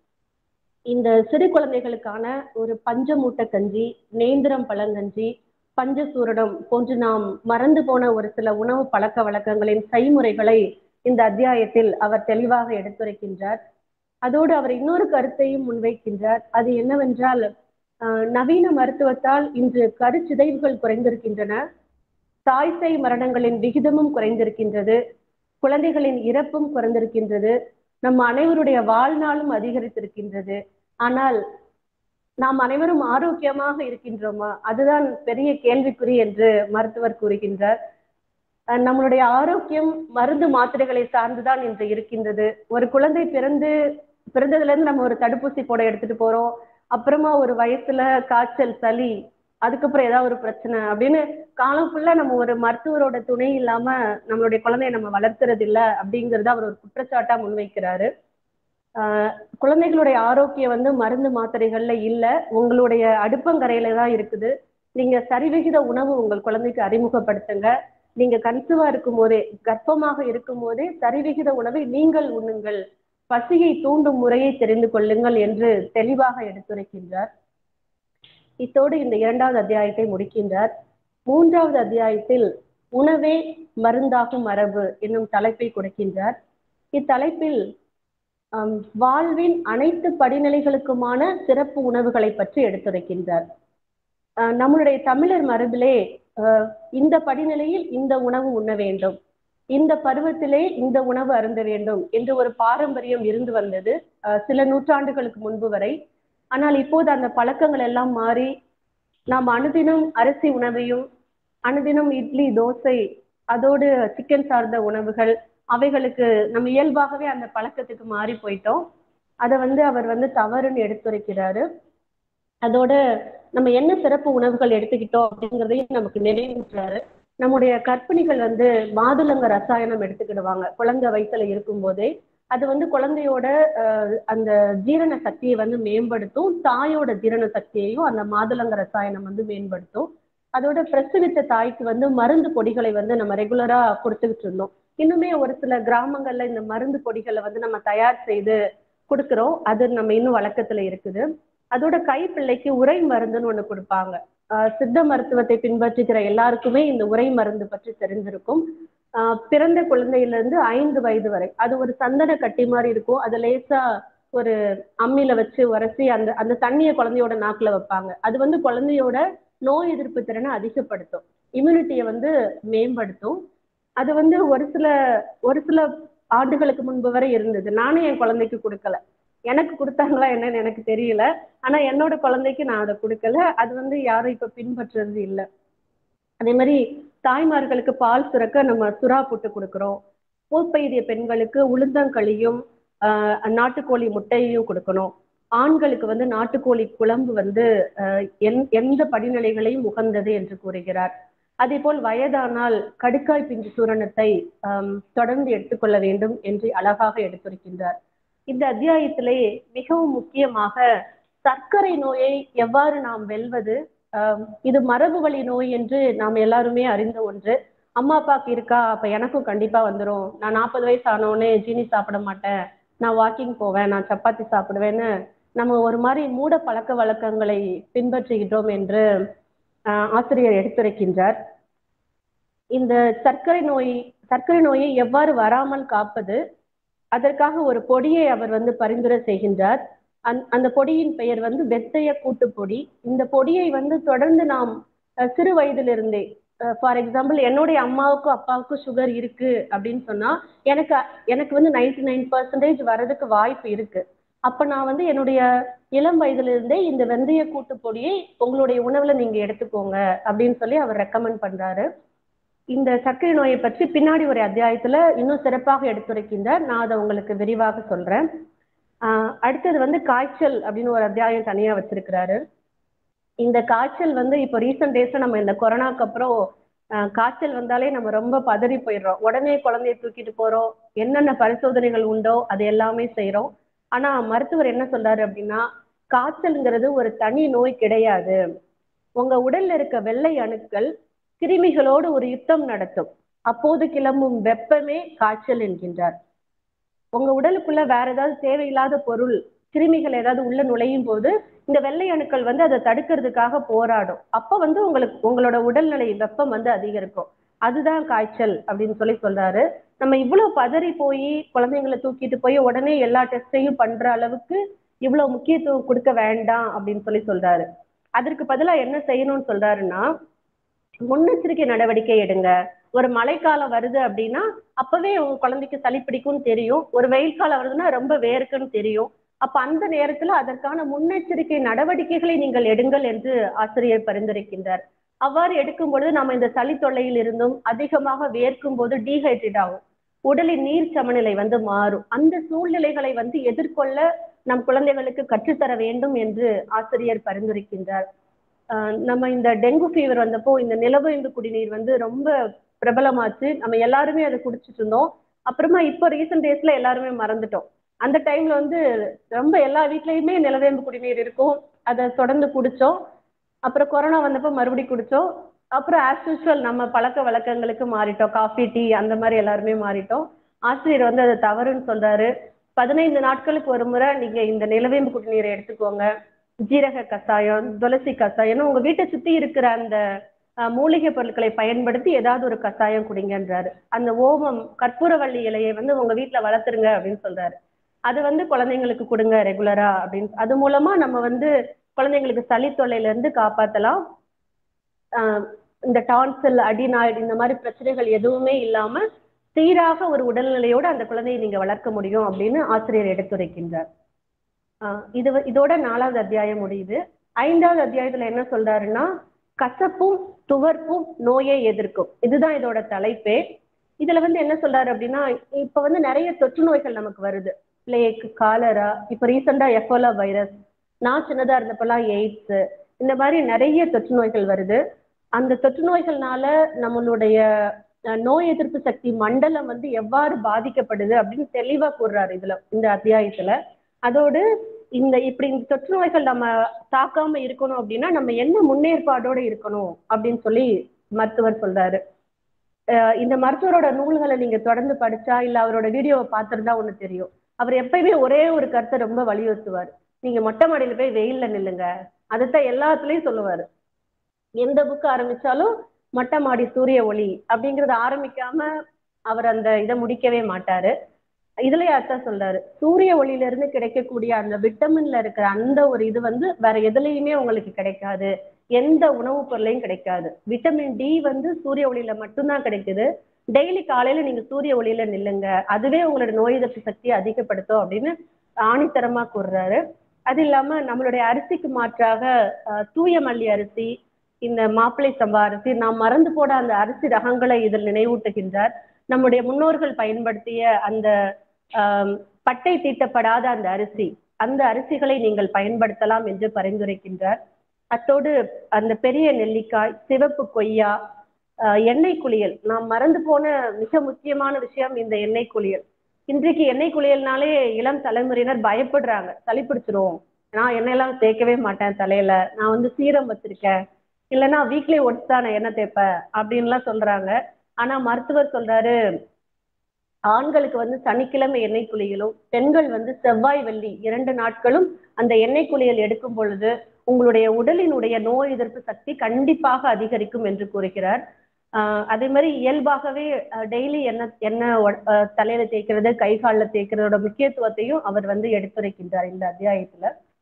இந்த சிறு குழந்தைகளுக்கான ஒரு பஞ்சமூட்ட கஞ்சி நேந்திரம் பழங்கஞ்சி பஞ்சசூரணம் போன்று நாம் மறந்து போன ஒரு சில உணவு பழக்க வழக்கங்களின் செய்முறைகளை இந்த அத்தியாயத்தில் அவர் தெளிவாக எடுத்துரைக்கின்றார் அதோடு அவர் இன்னொரு கருத்தையும் முன்வைக்கின்றார் அது என்னவென்றால் ஆஹ், நவீன மருத்துவத்தால் இன்று கருச்சிதைவுகள் குறைந்திருக்கின்றன தாய்சேய் மரணங்களின் விகிதமும் குறைந்திருக்கின்றது குழந்தைகளின் இறப்பும் குறைந்திருக்கின்றது நம் அனைவருடைய வாழ்நாளும் அதிகரித்திருக்கின்றது ஆனால் நாம் அனைவரும் ஆரோக்கியமாக இருக்கின்றோமா அதுதான் பெரிய கேள்விக்குறி என்று மருத்துவர் கூறுகின்றார் அஹ் நம்மளுடைய ஆரோக்கியம் மருந்து மாத்திரைகளை சார்ந்துதான் இன்று இருக்கின்றது ஒரு குழந்தை பிறந்து பிறந்ததுல இருந்து நம்ம ஒரு தடுப்பூசி போட எடுத்துட்டு போறோம் அப்புறமா ஒரு வயசுல காய்ச்சல் சளி அதுக்கப்புறம் ஏதாவது ஒரு பிரச்சனை அப்படின்னு காலம் ஃபுல்லா நம்ம ஒரு மருத்துவரோட துணை இல்லாம நம்மளுடைய குழந்தைய நம்ம வளர்த்துறது இல்ல அப்படிங்கறத அவர் ஒரு குற்றச்சாட்டா முன்வைக்கிறாரு ஆஹ் குழந்தைகளுடைய ஆரோக்கியம் வந்து மருந்து மாத்திரைகள்ல இல்ல உங்களுடைய அடுப்பங்கரையில தான் இருக்குது நீங்க சரிவிகித உணவு உங்கள் குழந்தைக்கு அறிமுகப்படுத்துங்க நீங்க கன்சீவா இருக்கும் போதே கர்ப்பமாக இருக்கும் போதே சரிவிகித உணவை நீங்கள் உண்ணுங்கள் பசியை தூண்டும் முறையை தெரிந்து கொள்ளுங்கள் என்று தெளிவாக எடுத்துரைக்கின்றார் இத்தோடு இந்த இரண்டாவது அத்தியாயத்தை முடிக்கின்றார் மூன்றாவது அத்தியாயத்தில் உணவே மருந்தாகும் மரபு என்னும் தலைப்பை கொடுக்கின்றார் இத்தலைப்பில் ஆம், வாழ்வின் அனைத்து படிநிலைகளுக்குமான சிறப்பு உணவுகளை பற்றி எடுத்துரைக்கின்றார் ஆஹ் நம்மளுடைய தமிழர் மரபிலே ஆஹ் இந்த படிநிலையில் இந்த உணவு உண்ண வேண்டும் இந்த பருவத்திலே இந்த உணவு அருந்த வேண்டும் என்று ஒரு பாரம்பரியம் இருந்து வந்தது ஆஹ் சில நூற்றாண்டுகளுக்கு முன்பு வரை ஆனால் இப்போது அந்த பழக்கங்கள் எல்லாம் மாறி நாம் அனுதினம் அரிசி உணவையும் அனுதினம் இட்லி தோசை அதோடு சிக்கன் சார்ந்த உணவுகள் அவைகளுக்கு நம்ம இயல்பாகவே அந்த பழக்கத்துக்கு மாறி போயிட்டோம் அதை வந்து அவர் வந்து தவறுன்னு எடுத்துரைக்கிறாரு அதோட நம்ம என்ன சிறப்பு உணவுகள் எடுத்துக்கிட்டோம் அப்படிங்கிறதையும் நமக்கு நினைவூட்டுறாரு நம்முடைய கர்ப்பிணிகள் வந்து மாதுளங்க ரசாயனம் எடுத்துக்கிடுவாங்க குழந்தை வயிற்றுல இருக்கும் போதே அது வந்து குழந்தையோட அஹ், அந்த ஜீரண சக்தியை வந்து மேம்படுத்தும் தாயோட ஜீரண சக்தியையும் அந்த மாதுளங்க ரசாயனம் வந்து மேம்படுத்தும் அதோட பிரசவித்த தாய்க்கு வந்து மருந்து பொடிகளை வந்து நம்ம ரெகுலரா கொடுத்துக்கிட்டு இருந்தோம் இன்னுமே ஒரு சில கிராமங்கள்ல இந்த மருந்து பொடிகளை வந்து நம்ம தயார் செய்து கொடுக்குறோம் அது நம்ம இன்னும் வழக்கத்துல இருக்குது அதோட கைப்பிள்ளைக்கு உரை மருந்துன்னு ஒண்ணு கொடுப்பாங்க ஆஹ் சித்த மருத்துவத்தை பின்பற்றுகிற எல்லாருக்குமே இந்த உரை மருந்து பற்றி தெரிஞ்சிருக்கும் ஆஹ் பிறந்த குழந்தையில இருந்து ஐந்து வயது வரை அது ஒரு சந்தன கட்டி மாதிரி இருக்கும் அது லேசா ஒரு அம்மியில வச்சு உரசி அந்த அந்த தண்ணியை குழந்தையோட நாக்குல வைப்பாங்க அது வந்து குழந்தையோட நோய் எதிர்ப்பு திறனை அதிகப்படுத்தும் இம்யூனிட்டியை வந்து மேம்படுத்தும் அது வந்து ஒரு சில ஒரு சில ஆண்டுகளுக்கு முன்பு வரை இருந்தது நானும் என் குழந்தைக்கு கொடுக்கல எனக்கு கொடுத்தாங்களா என்னன்னு எனக்கு தெரியல ஆனா என்னோட குழந்தைக்கு நான் அதை கொடுக்கல அது வந்து யாரும் இப்ப பின்பற்றுறது இல்லை அதே மாதிரி தாய்மார்களுக்கு பால் சுரக்க நம்ம சுறா போட்டு கொடுக்குறோம் பூப்பெய்திய பெண்களுக்கு உளுந்தங்களியும் ஆஹ் நாட்டுக்கோழி முட்டையையும் கொடுக்கணும் ஆண்களுக்கு வந்து நாட்டுக்கோழி குழம்பு வந்து ஆஹ் எந்- எந்த படிநிலைகளையும் உகந்தது என்று கூறுகிறார் அதே போல் வயதானால் கடுக்காய் பிஞ்சு சூரணத்தை ஆம், தொடர்ந்து எடுத்துக்கொள்ள வேண்டும் என்று அழகாக எடுத்துரைக்கின்றார் இந்த அத்தியாயத்திலே மிகவும் முக்கியமாக சர்க்கரை நோயை எவ்வாறு நாம் வெல்வது ஆம், இது மரபு வழி நோய் என்று நாம் எல்லாருமே அறிந்த ஒன்று அம்மா அப்பாவுக்கு இருக்கா அப்ப எனக்கும் கண்டிப்பா வந்துரும் நான் நாற்பது வயசு ஆனோடனே ஜீனி சாப்பிட மாட்டேன் நான் வாக்கிங் போவேன் நான் சப்பாத்தி சாப்பிடுவேன்னு நம்ம ஒரு மாதிரி மூட பழக்க வழக்கங்களை பின்பற்றுகின்றோம் என்று ஆஹ், ஆசிரியர் எடுத்துரைக்கின்றார் இந்த சர்க்கரை நோய் சர்க்கரை நோயை எவ்வாறு வராமல் காப்பது அதற்காக ஒரு பொடியை அவர் வந்து பரிந்துரை செய்கின்றார் அந் அந்த பொடியின் பெயர் வந்து வெத்தய கூட்டு பொடி இந்த பொடியை வந்து தொடர்ந்து நாம் அஹ், சிறு வயதிலிருந்தே ஃபார் எக்ஸாம்பிள் என்னுடைய அம்மாவுக்கும் அப்பாவுக்கும் சுகர் இருக்கு அப்படின்னு சொன்னா எனக்கு எனக்கு வந்து நைன்டி நைன் பர்சன்டேஜ் வர்றதுக்கு வாய்ப்பு இருக்கு அப்ப நான் வந்து என்னுடைய இளம் வயதுல இருந்தே இந்த வெந்தய கூட்டு பொடியை உங்களுடைய உணவுல நீங்க எடுத்துக்கோங்க அப்படின்னு சொல்லி அவர் ரெக்கமெண்ட் பண்றாரு இந்த சர்க்கரை நோயை பற்றி பின்னாடி ஒரு அத்தியாயத்துல இன்னும் சிறப்பாக எடுத்துரைக்கின்றார் நான் அதை உங்களுக்கு விரிவாக சொல்றேன் ஆஹ் அடுத்தது வந்து காய்ச்சல் அப்படின்னு ஒரு அத்தியாயம் தனியா வச்சிருக்கிறாரு இந்த காய்ச்சல் வந்து இப்போ ரீசெண்ட் டேஸ்ல நம்ம இந்த கொரோனாக்கு அப்புறம் ஆஹ் காய்ச்சல் வந்தாலே நம்ம ரொம்ப பதறி போயிடுறோம் உடனே குழந்தைய தூக்கிட்டு போறோம் என்னென்ன பரிசோதனைகள் உண்டோ அது எல்லாமே செய்றோம் ஆனா மருத்துவர் என்ன சொல்றாரு அப்படின்னா காய்ச்சல்ங்கிறது ஒரு தனி நோய் கிடையாது உங்க உடல்ல இருக்க வெள்ளை அணுக்கள் கிருமிகளோடு ஒரு யுத்தம் நடத்தும் அப்போது கிளம்பும் வெப்பமே காய்ச்சல் என்கின்றார் உங்க உடலுக்குள்ள வேற ஏதாவது தேவையில்லாத பொருள் கிருமிகள் ஏதாவது உள்ள நுழையும் போது இந்த வெள்ளை அணுக்கள் வந்து அதை தடுக்கிறதுக்காக போராடும் அப்ப வந்து உங்களுக்கு உங்களோட உடல்நிலை வெப்பம் வந்து அதிகரிக்கும் அதுதான் காய்ச்சல் அப்படின்னு சொல்லி சொல்றாரு நம்ம இவ்வளவு பதறி போய் குழந்தைங்களை தூக்கிட்டு போய் உடனே எல்லா டெஸ்டையும் பண்ற அளவுக்கு இவ்வளவு முக்கியத்துவம் கொடுக்க வேண்டாம் அப்படின்னு சொல்லி சொல்றாரு அதற்கு பதிலா என்ன செய்யணும்னு சொல்றாருன்னா முன்னெச்சரிக்கை நடவடிக்கை எடுங்க ஒரு மழைக்காலம் வருது அப்படின்னா அப்பவே உங்க குழந்தைக்கு சளி பிடிக்கும்னு தெரியும் ஒரு வெயில் காலம் வருதுன்னா ரொம்ப வேர்க்குன்னு தெரியும் அப்ப அந்த நேரத்துல அதற்கான முன்னெச்சரிக்கை நடவடிக்கைகளை நீங்கள் எடுங்கள் என்று ஆசிரியர் பரிந்துரைக்கின்றார் அவ்வாறு எடுக்கும் பொழுது நம்ம இந்த சளி தொல்லையில் இருந்தும் அதிகமாக வேர்க்கும் போது டீஹைட்ரேட் ஆகும் உடலின் நீர் சமநிலை வந்து மாறும் அந்த சூழ்நிலைகளை வந்து எதிர்கொள்ள நம் குழந்தைகளுக்கு கற்றுத்தர வேண்டும் என்று ஆசிரியர் பரிந்துரைக்கின்றார் ஆஹ் நம்ம இந்த டெங்கு ஃபீவர் வந்தப்போ இந்த நிலவேம்பு குடிநீர் வந்து ரொம்ப பிரபலமாச்சு நம்ம எல்லாருமே அதை குடிச்சிட்டு இருந்தோம் அப்புறமா இப்போ ரீசெண்ட் டேஸ்ல எல்லாருமே மறந்துட்டோம் அந்த டைம்ல வந்து ரொம்ப எல்லா வீட்லயுமே நிலவேம்பு குடிநீர் இருக்கும் அதை தொடர்ந்து குடிச்சோம் அப்புறம் கொரோனா வந்தப்போ மறுபடியும் குடிச்சோம் அப்புறம் ஆஸ் யூஸ்வல் நம்ம பழக்க வழக்கங்களுக்கு மாறிட்டோம் காஃபி டீ அந்த மாதிரி எல்லாருமே மாறிட்டோம் ஆசிரியர் வந்து அது தவறுன்னு சொல்றாரு பதினைந்து நாட்களுக்கு ஒரு முறை நீங்க இந்த நிலவேம்பு குடிநீரை எடுத்துக்கோங்க ஜீரக கஷாயம் துளசி கஷாயம் உங்க வீட்டை சுத்தி இருக்கிற அந்த அஹ், மூலிகை பொருட்களை பயன்படுத்தி ஏதாவது ஒரு கஷாயம் குடிங்கன்றாரு அந்த ஓமம் கற்பூரவள்ளி இலையை வந்து உங்க வீட்டுல வளர்த்துருங்க அப்படின்னு சொல்றாரு அது வந்து குழந்தைங்களுக்கு கொடுங்க ரெகுலரா அப்படின்னு அது மூலமா நம்ம வந்து குழந்தைங்களுக்கு சளி தொல்லையில இருந்து காப்பாத்தலாம் ஆஹ் இந்த டான்சில் அடினாய்டு இந்த மாதிரி பிரச்சனைகள் எதுவுமே இல்லாம சீராக ஒரு உடல்நிலையோட அந்த குழந்தையை நீங்க வளர்க்க முடியும் அப்படின்னு ஆசிரியர் எடுத்துரைக்கின்றார் ஆஹ் இது வ- இதோட நாலாவது அத்தியாயம் முடியுது ஐந்தாவது அத்தியாயத்துல என்ன சொல்றாருன்னா கசப்பும் துவர்ப்பும் நோயை எதிர்க்கும் இதுதான் இதோட தலைப்பே இதுல வந்து என்ன சொல்றாரு அப்படின்னா இப்ப வந்து நிறைய தொற்று நோய்கள் நமக்கு வருது பிளேக் காலரா இப்ப ரீசெண்டா எஃபோலா வைரஸ் நான் சின்னதா இருந்தப்பெல்லாம் எய்ட்ஸ் இந்த மாதிரி நிறைய தொற்று நோய்கள் வருது அந்த தொற்று நோய்கள்னால நம்மளுடைய அஹ், நோய் எதிர்ப்பு சக்தி மண்டலம் வந்து எவ்வாறு பாதிக்கப்படுது அப்படின்னு தெளிவா கூறுறாரு இதுல இந்த அத்தியாயத்துல அதோடு இந்த இப்படி இந்த தொற்று நோய்கள் நம்ம தாக்காம இருக்கணும் அப்படின்னா நம்ம என்ன முன்னேற்பாடோட இருக்கணும் அப்படின்னு சொல்லி மருத்துவர் சொல்றாரு அஹ் இந்த மருத்துவரோட நூல்களை நீங்க தொடர்ந்து படிச்சா இல்ல அவரோட வீடியோவை பார்த்திருந்தா ஒண்ணு தெரியும் அவர் எப்பயுமே ஒரே ஒரு கருத்தை ரொம்ப வலியுறுத்துவார் நீங்க மொட்டை மாடியில போய் வெயில்ல நில்லுங்க அதைத்தான் எல்லாத்துலயும் சொல்லுவாரு எந்த புக் ஆரம்பிச்சாலும் மொட்டை மாடி சூரிய ஒளி அப்படிங்கறத ஆரம்பிக்காம அவர் அந்த இதை முடிக்கவே மாட்டாரு இதுலயே அர்த்தம் சொல்றாரு சூரிய ஒளியில இருந்து கிடைக்கக்கூடிய அந்த விட்டமின்ல இருக்கிற அந்த ஒரு இது வந்து வேற எதுலயுமே உங்களுக்கு கிடைக்காது எந்த உணவுப் பொருளையும் கிடைக்காது விட்டமின் டி வந்து சூரிய ஒளியில மட்டும்தான் கிடைக்குது டெய்லி காலையில நீங்க சூரிய ஒளியில நில்லுங்க அதுவே உங்களோட நோய் எதிர்ப்பு சக்தியை அதிகப்படுத்தும் அப்படின்னு ஆணித்தரமா கூறுறாரு அது இல்லாம நம்மளுடைய அரிசிக்கு மாற்றாக அஹ், தூய மல்லி அரிசி இந்த மாப்பிளை சம்பா அரிசி நாம் மறந்து போட அந்த அரிசி ரகங்களை இதில் நினைவூட்டுகின்றார் நம்முடைய முன்னோர்கள் பயன்படுத்திய அந்த ஆம், பட்டை தீட்டப்படாத அந்த அரிசி அந்த அரிசிகளை நீங்கள் பயன்படுத்தலாம் என்று பரிந்துரைக்கின்றார் அத்தோடு அந்த பெரிய நெல்லிக்காய் சிவப்பு கொய்யா ஆஹ், எண்ணெய் குளியல் நாம் மறந்து போன மிக முக்கியமான விஷயம் இந்த எண்ணெய் குளியல் இன்றைக்கு எண்ணெய் குளியல்னாலே இளம் தலைமுறையினர் பயப்படுறாங்க சளி பிடிச்சிரும் நான் எண்ணெயெல்லாம் தேய்க்கவே மாட்டேன் தலையில நான் வந்து சீரம் வச்சிருக்கேன் இல்லைன்னா வீக்லி ஒன்ஸ் தான் நான் எண்ணெய் தேய்ப்பேன் அப்படின்லாம் சொல்றாங்க ஆனா மருத்துவர் சொல்றாரு ஆண்களுக்கு வந்து சனிக்கிழமை எண்ணெய் குளியலும் பெண்கள் வந்து செவ்வாய் வெள்ளி இரண்டு நாட்களும் அந்த எண்ணெய் குளியல் எடுக்கும் பொழுது உங்களுடைய உடலினுடைய நோய் எதிர்ப்பு சக்தி கண்டிப்பாக அதிகரிக்கும் என்று கூறுகிறார் ஆஹ் அதே மாதிரி இயல்பாகவே டெய்லி எண்ணெய் எண்ணெய் உட- ஆஹ் தலையில தேய்க்கிறது கை காலில் தேய்க்கிறதோட முக்கியத்துவத்தையும் அவர் வந்து எடுத்துரைக்கின்றார் இந்த அத்தியாயத்துல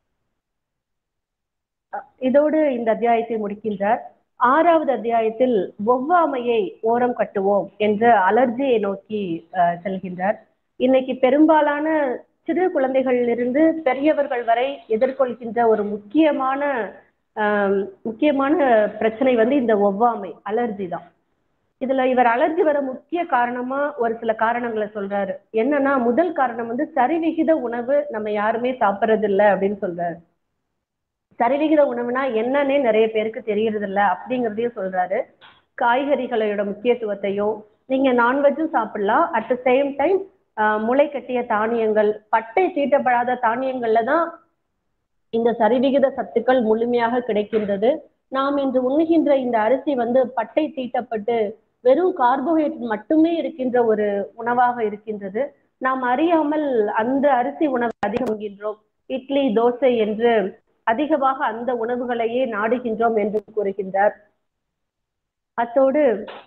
அஹ் இதோடு இந்த அத்தியாயத்தை முடிக்கின்றார் ஆறாவது அத்தியாயத்தில் ஒவ்வாமையை ஓரம் கட்டுவோம் என்ற அலர்ஜியை நோக்கி அஹ், செல்கின்றார் இன்னைக்கு பெரும்பாலான சிறு குழந்தைகளிலிருந்து பெரியவர்கள் வரை எதிர்கொள்கின்ற ஒரு முக்கியமான ஆம், முக்கியமான பிரச்சனை வந்து இந்த ஒவ்வாமை அலர்ஜி தான் இதுல இவர் அலர்ஜி வர முக்கிய காரணமா ஒரு சில காரணங்களை சொல்றாரு என்னன்னா முதல் காரணம் வந்து சரிவிகித உணவு நம்ம யாருமே சாப்பிட்றது இல்ல அப்படின்னு சொல்றாரு சரிவிகித உணவுனா என்னன்னே நிறைய பேருக்கு தெரியறது இல்ல அப்படிங்கறதையும் சொல்றாரு காய்கறிகளோட முக்கியத்துவத்தையும் நீங்க நான்வெஜ்ஜும் சாப்பிடலாம் அட் த சேம் டைம் முளை கட்டிய தானியங்கள் பட்டை தீட்டப்படாத தானியங்கள்ல தான் இந்த சரிவிகித சத்துக்கள் முழுமையாக கிடைக்கின்றது நாம் இன்று உண்ணுகின்ற இந்த அரிசி வந்து பட்டை தீட்டப்பட்டு வெறும் கார்போஹைட்ரேட் மட்டுமே இருக்கின்ற ஒரு உணவாக இருக்கின்றது நாம் அறியாமல் அந்த அரிசி உணவை அதிகம் உண்கின்றோம் இட்லி தோசை என்று அதிகமாக அந்த உணவுகளையே நாடுகின்றோம் என்று கூறுகின்றார் அத்தோடு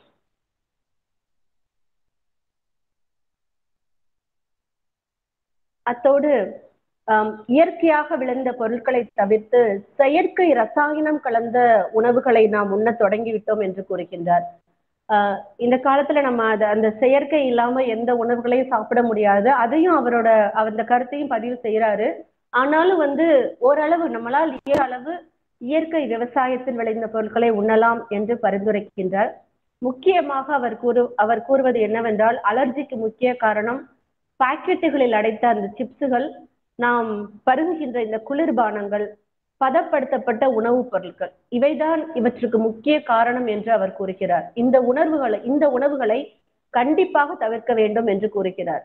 அத்தோடு ஆம், இயற்கையாக விளைந்த பொருட்களை தவிர்த்து செயற்கை ரசாயனம் கலந்த உணவுகளை நாம் உண்ண தொடங்கிவிட்டோம் என்று கூறுகின்றார் ஆஹ் இந்த காலத்துல நம்ம அத அந்த செயற்கை இல்லாம எந்த உணவுகளையும் சாப்பிட முடியாது அதையும் அவரோட அவர் அந்த கருத்தையும் பதிவு செய்யறாரு ஆனாலும் வந்து ஓரளவு நம்மளால் இயற அளவு இயற்கை விவசாயத்தில் விளைந்த பொருட்களை உண்ணலாம் என்று பரிந்துரைக்கின்றார் முக்கியமாக அவர் கூறு அவர் கூறுவது என்னவென்றால் அலர்ஜிக்கு முக்கிய காரணம் பாக்கெட்டுகளில் அடைத்த அந்த சிப்ஸுகள் நாம் பருகுகின்ற இந்த குளிர்பானங்கள் பதப்படுத்தப்பட்ட உணவுப் பொருட்கள் இவைதான் இவற்றுக்கு முக்கிய காரணம் என்று அவர் கூறுகிறார் இந்த உணர்வுகளை இந்த உணவுகளை கண்டிப்பாக தவிர்க்க வேண்டும் என்று கூறுகிறார்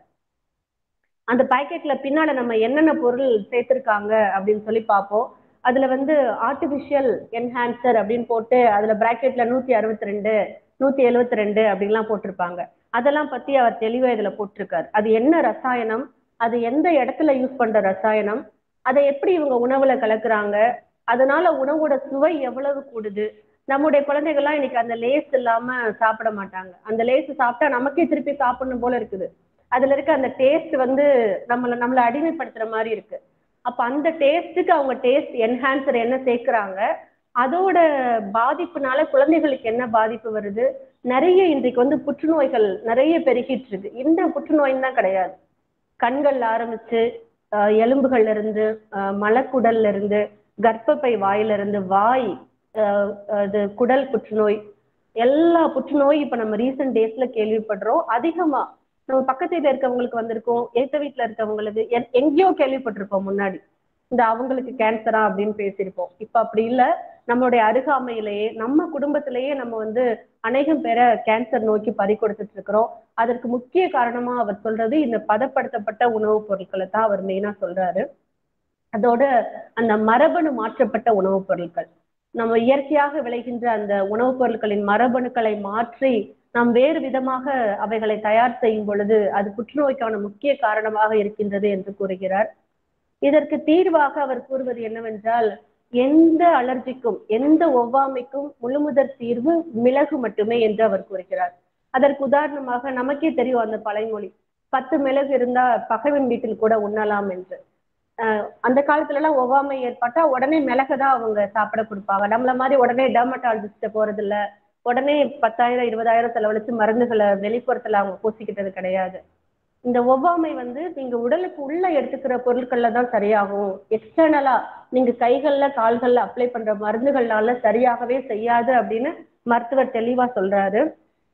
அந்த பாக்கெட்ல பின்னால நம்ம என்னென்ன பொருள் சேர்த்திருக்காங்க அப்படின்னு சொல்லி பார்ப்போம் அதுல வந்து ஆர்டிபிஷியல் என்ஹான்சர் அப்படின்னு போட்டு அதுல பிராக்கெட்ல நூத்தி அறுபத்தி ரெண்டு நூத்தி எழுவத்தி ரெண்டு அப்படின்லாம் போட்டிருப்பாங்க அதெல்லாம் பத்தி அவர் தெளிவா இதுல போட்டிருக்காரு அது என்ன ரசாயனம் அது எந்த இடத்துல யூஸ் பண்ற ரசாயனம் அதை எப்படி இவங்க உணவுல கலக்குறாங்க அதனால உணவோட சுவை எவ்வளவு கூடுது நம்முடைய குழந்தைகள்லாம் இன்னைக்கு அந்த லேஸ் இல்லாம சாப்பிட மாட்டாங்க அந்த லேஸ் சாப்பிட்டா நமக்கே திருப்பி சாப்பிடணும் போல இருக்குது அதுல இருக்க அந்த டேஸ்ட் வந்து நம்மள நம்மளை அடிமைப்படுத்துற மாதிரி இருக்கு அப்ப அந்த டேஸ்ட்டுக்கு அவங்க டேஸ்ட் என்ஹான்சர் என்ன சேர்க்கிறாங்க அதோட பாதிப்புனால குழந்தைகளுக்கு என்ன பாதிப்பு வருது நிறைய இன்றைக்கு வந்து புற்றுநோய்கள் நிறைய பெருகிட்டு இருக்கு இந்த புற்றுநோயின்னு தான் கிடையாது கண்கள்ல ஆரம்பிச்சு ஆஹ் எலும்புகள்ல இருந்து ஆஹ் மலக்குடல்ல இருந்து கர்ப்பப்பை வாயில இருந்து வாய் ஆஹ் அது குடல் புற்றுநோய் எல்லா புற்றுநோய் இப்ப நம்ம ரீசெண்ட் டேஸ்ல கேள்விப்படுறோம் அதிகமா நம்ம பக்கத்து வீட்டுல இருக்கவங்களுக்கு வந்திருக்கோம் எய்த்த வீட்டுல இருக்கவங்களுக்கு எ- எங்கேயோ கேள்விப்பட்டிருப்போம் முன்னாடி இந்த அவங்களுக்கு கேன்சரா அப்படின்னு பேசியிருப்போம் இப்ப அப்படி இல்ல நம்மளுடைய அருகாமையிலேயே நம்ம குடும்பத்திலேயே நம்ம வந்து அநேகம் பேரை கேன்சர் நோக்கி பறி கொடுத்துட்டு இருக்கிறோம் அதற்கு முக்கிய காரணமா அவர் சொல்றது இந்த பதப்படுத்தப்பட்ட உணவுப் பொருட்களை தான் அவர் மெயினா சொல்றாரு அதோட அந்த மரபணு மாற்றப்பட்ட உணவுப் பொருட்கள் நம்ம இயற்கையாக விளைகின்ற அந்த உணவுப் பொருட்களின் மரபணுக்களை மாற்றி நாம் வேறு விதமாக அவைகளை தயார் செய்யும் பொழுது அது புற்றுநோய்க்கான முக்கிய காரணமாக இருக்கின்றது என்று கூறுகிறார் இதற்கு தீர்வாக அவர் கூறுவது என்னவென்றால் எந்த அலர்ஜிக்கும் எந்த ஒவ்வாமைக்கும் முழுமுதற் தீர்வு மிளகு மட்டுமே என்று அவர் கூறுகிறார் அதற்கு உதாரணமாக நமக்கே தெரியும் அந்த பழைமொழி பத்து மிளகு இருந்தா பகைவன் வீட்டில் கூட உண்ணலாம் என்று அஹ் அந்த காலத்துல எல்லாம் ஒவ்வாமை ஏற்பட்டா உடனே மிளகு தான் அவங்க சாப்பிட கொடுப்பாங்க நம்மள மாதிரி உடனே டெர்மட்டாலஜிஸ்ட போறது இல்ல உடனே பத்தாயிரம் இருபதாயிரம் செலவழிச்சு மருந்துகளை வெளிப்புறத்துல அவங்க பூசிக்கிட்டது கிடையாது இந்த ஒவ்வாமை வந்து நீங்க உடலுக்கு உள்ள எடுத்துக்கிற பொருட்கள்ல தான் சரியாகும் எக்ஸ்டர்னலா நீங்க கைகள்ல கால்கள்ல அப்ளை பண்ற மருந்துகள்னால சரியாகவே செய்யாது அப்படின்னு மருத்துவர் தெளிவா சொல்றாரு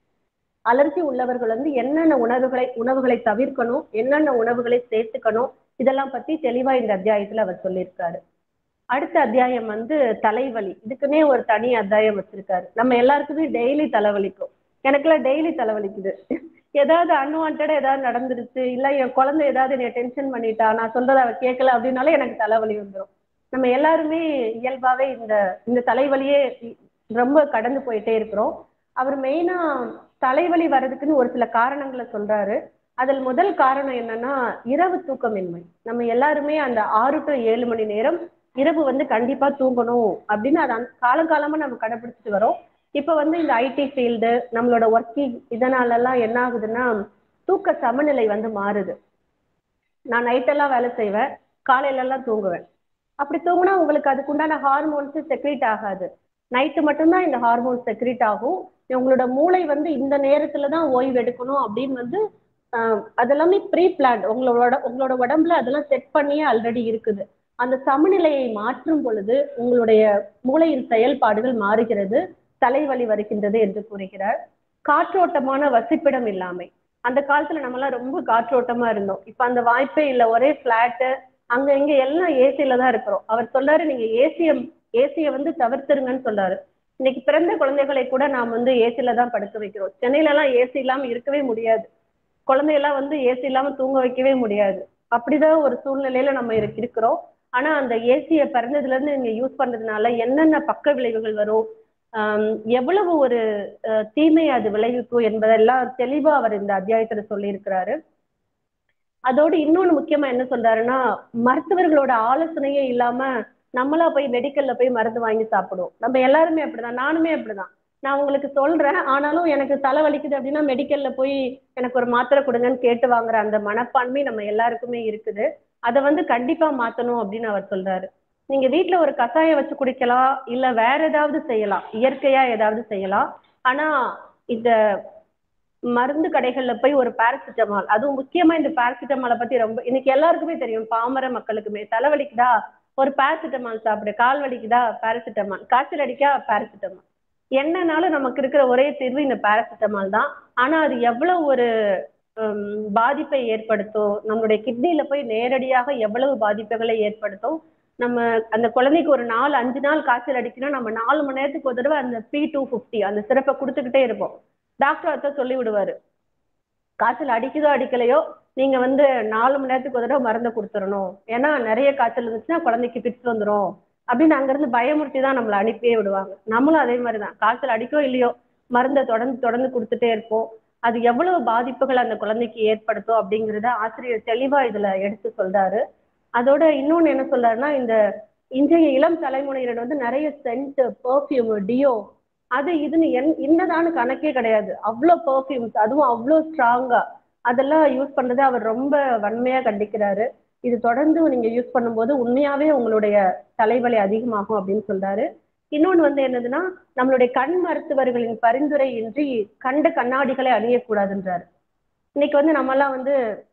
அலர்ஜி உள்ளவர்கள் வந்து என்னென்ன உணவுகளை உணவுகளை தவிர்க்கணும் என்னென்ன உணவுகளை சேர்த்துக்கணும் இதெல்லாம் பத்தி தெளிவா இந்த அத்தியாயத்துல அவர் சொல்லியிருக்காரு அடுத்த அத்தியாயம் வந்து தலைவலி இதுக்குன்னே ஒரு தனி அத்தியாயம் வச்சிருக்காரு நம்ம எல்லாருக்குமே டெய்லி தலைவலிக்கும் எனக்கெல்லாம் டெய்லி தலைவலிக்குது ஏதாவது அன்வான்டா ஏதாவது நடந்துருச்சு இல்ல என் குழந்தை ஏதாவது என்னை டென்ஷன் பண்ணிட்டா நான் சொல்றதை அவ கேட்கல அப்படின்னாலே எனக்கு தலைவலி வந்துடும் நம்ம எல்லாருமே இயல்பாவே இந்த இந்த தலைவலியே ரொம்ப கடந்து போயிட்டே இருக்கிறோம் அவர் மெயினா தலைவலி வர்றதுக்குன்னு ஒரு சில காரணங்களை சொல்றாரு அதில் முதல் காரணம் என்னன்னா இரவு தூக்கமின்மை நம்ம எல்லாருமே அந்த ஆறு டு ஏழு மணி நேரம் இரவு வந்து கண்டிப்பா தூங்கணும் அப்படின்னு அது அந்த- காலங்காலமா நம்ம கடைபிடிச்சிட்டு வரோம் இப்ப வந்து இந்த ஐடி ஃபீல்டு நம்மளோட ஒர்க்கிங் இதனால எல்லாம் என்ன ஆகுதுன்னா தூக்க சமநிலை வந்து மாறுது நான் நைட்டெல்லாம் வேலை செய்வேன் காலையில எல்லாம் தூங்குவேன் அப்படி தூங்குனா உங்களுக்கு அதுக்குண்டான ஹார்மோன்ஸ் செக்ரேட் ஆகாது நைட்டு மட்டும்தான் இந்த ஹார்மோன் செக்ரேட் ஆகும் உங்களோட மூளை வந்து இந்த நேரத்துல தான் ஓய்வு எடுக்கணும் அப்படின்னு வந்து ஆஹ் அதெல்லாமே ப்ரீ பிளான் உங்களோட உங்களோட உடம்புல அதெல்லாம் செட் பண்ணியே ஆல்ரெடி இருக்குது அந்த சமநிலையை மாற்றும் பொழுது உங்களுடைய மூளையின் செயல்பாடுகள் மாறுகிறது தலைவலி வருகின்றது என்று கூறுகிறார் காற்றோட்டமான வசிப்பிடம் இல்லாமை அந்த காலத்துல நம்மலாம் ரொம்ப காற்றோட்டமா இருந்தோம் இப்ப அந்த வாய்ப்பே இல்லை ஒரே பிளாட்டு அங்க இங்க எல்லாம் ஏசியில தான் இருக்கிறோம் அவர் சொல்றாரு நீங்க ஏசிய ஏசிய வந்து தவிர்த்துருங்கன்னு சொல்றாரு இன்னைக்கு பிறந்த குழந்தைகளை கூட நாம் வந்து ஏசில தான் படுக்க வைக்கிறோம் சென்னையில எல்லாம் ஏசி இல்லாம இருக்கவே முடியாது குழந்தையெல்லாம் வந்து ஏசி இல்லாம தூங்க வைக்கவே முடியாது அப்படிதான் ஒரு சூழ்நிலையில நம்ம இருக்கு- இருக்கிறோம் ஆனா அந்த ஏசியை பிறந்ததுல இருந்து நீங்க யூஸ் பண்றதுனால என்னென்ன பக்க விளைவுகள் வரும் ஆஹ் எவ்வளவு ஒரு அஹ், தீமை அது விளைவிக்கும் என்பதெல்லாம் தெளிவா அவர் இந்த அத்தியாயத்துல சொல்லியிருக்கிறாரு அதோடு இன்னொன்னு முக்கியமா என்ன சொல்றாருன்னா மருத்துவர்களோட ஆலோசனையே இல்லாம நம்மளா போய் மெடிக்கல்ல போய் மருந்து வாங்கி சாப்பிடுவோம் நம்ம எல்லாருமே அப்படிதான் நானுமே அப்படிதான் நான் உங்களுக்கு சொல்றேன் ஆனாலும் எனக்கு தலை வலிக்குது அப்படின்னா மெடிக்கல்ல போய் எனக்கு ஒரு மாத்திரை கொடுங்கன்னு கேட்டு வாங்குற அந்த மனப்பான்மை நம்ம எல்லாருக்குமே இருக்குது அதை வந்து கண்டிப்பா மாத்தணும் அப்படின்னு அவர் சொல்றாரு நீங்க வீட்ல ஒரு கஷாயம் வச்சு குடிக்கலாம் இல்ல வேற ஏதாவது செய்யலாம் இயற்கையா ஏதாவது செய்யலாம் ஆனா இந்த மருந்து கடைகள்ல போய் ஒரு பாராசிட்டமால் அதுவும் முக்கியமா இந்த பாராசிட்டமாலை பத்தி ரொம்ப இன்னைக்கு எல்லாருக்குமே தெரியும் பாமர மக்களுக்குமே தலைவலிக்குதா ஒரு பாராசிட்டமால் சாப்பிடு கால் வலிக்குதா பாராசிட்டமால் காய்ச்சல் அடிக்கா பாராசிட்டமால் என்னன்னாலும் நமக்கு இருக்கிற ஒரே தீர்வு இந்த பாராசிட்டமால் தான் ஆனா அது எவ்வளவு ஒரு ஹம், பாதிப்பை ஏற்படுத்தும் நம்மளுடைய கிட்னில போய் நேரடியாக எவ்வளவு பாதிப்புகளை ஏற்படுத்தும் நம்ம அந்த குழந்தைக்கு ஒரு நாலு அஞ்சு நாள் காய்ச்சல் அடிக்கணும் நம்ம நாலு மணி நேரத்துக்கு ஒரு தடவை அந்த பி டூ ஃபிஃப்டி அந்த சிறப்பை கொடுத்துக்கிட்டே இருப்போம் டாக்டர் அதான் சொல்லி விடுவாரு காய்ச்சல் அடிக்குதோ அடிக்கலையோ நீங்க வந்து நாலு மணி நேரத்துக்கு ஒரு தடவை மருந்தை கொடுத்துடணும் ஏன்னா நிறைய காய்ச்சல் இருந்துச்சுன்னா குழந்தைக்கு பிக்ஸ் வந்துடும் அப்படின்னு அங்கிருந்து பயமுறுத்தி தான் நம்மளை அனுப்பியே விடுவாங்க நம்மளும் அதே மாதிரி தான் காய்ச்சல் அடிக்கோ இல்லையோ மருந்தை தொடர்ந்து தொடர்ந்து கொடுத்துட்டே இருப்போம் அது எவ்வளவு பாதிப்புகள் அந்த குழந்தைக்கு ஏற்படுத்தும் அப்படிங்கிறத ஆசிரியர் தெளிவா இதுல எடுத்து சொல்றாரு அதோட இன்னொன்னு என்ன சொல்றாருன்னா இந்த இன்றைய இளம் தலைமுறையினர் வந்து நிறைய சென்ட் பெர்ஃப்யூம் டியோ அது இதுன்னு என் என்னதான்னு கணக்கே கிடையாது அவ்வளோ பெர்ஃப்யூம்ஸ் அதுவும் அவ்வளோ ஸ்ட்ராங்கா அதெல்லாம் யூஸ் பண்றதை அவர் ரொம்ப வன்மையா கண்டிக்கிறாரு இது தொடர்ந்து நீங்க யூஸ் பண்ணும்போது உண்மையாவே உங்களுடைய தலைவலி அதிகமாகும் அப்படின்னு சொல்றாரு இன்னொன்று வந்து என்னதுன்னா நம்மளுடைய கண் மருத்துவர்களின் பரிந்துரை இன்றி கண்ட கண்ணாடிகளை அணியக்கூடாதுன்றாரு இன்னைக்கு வந்து நம்மலாம் வந்து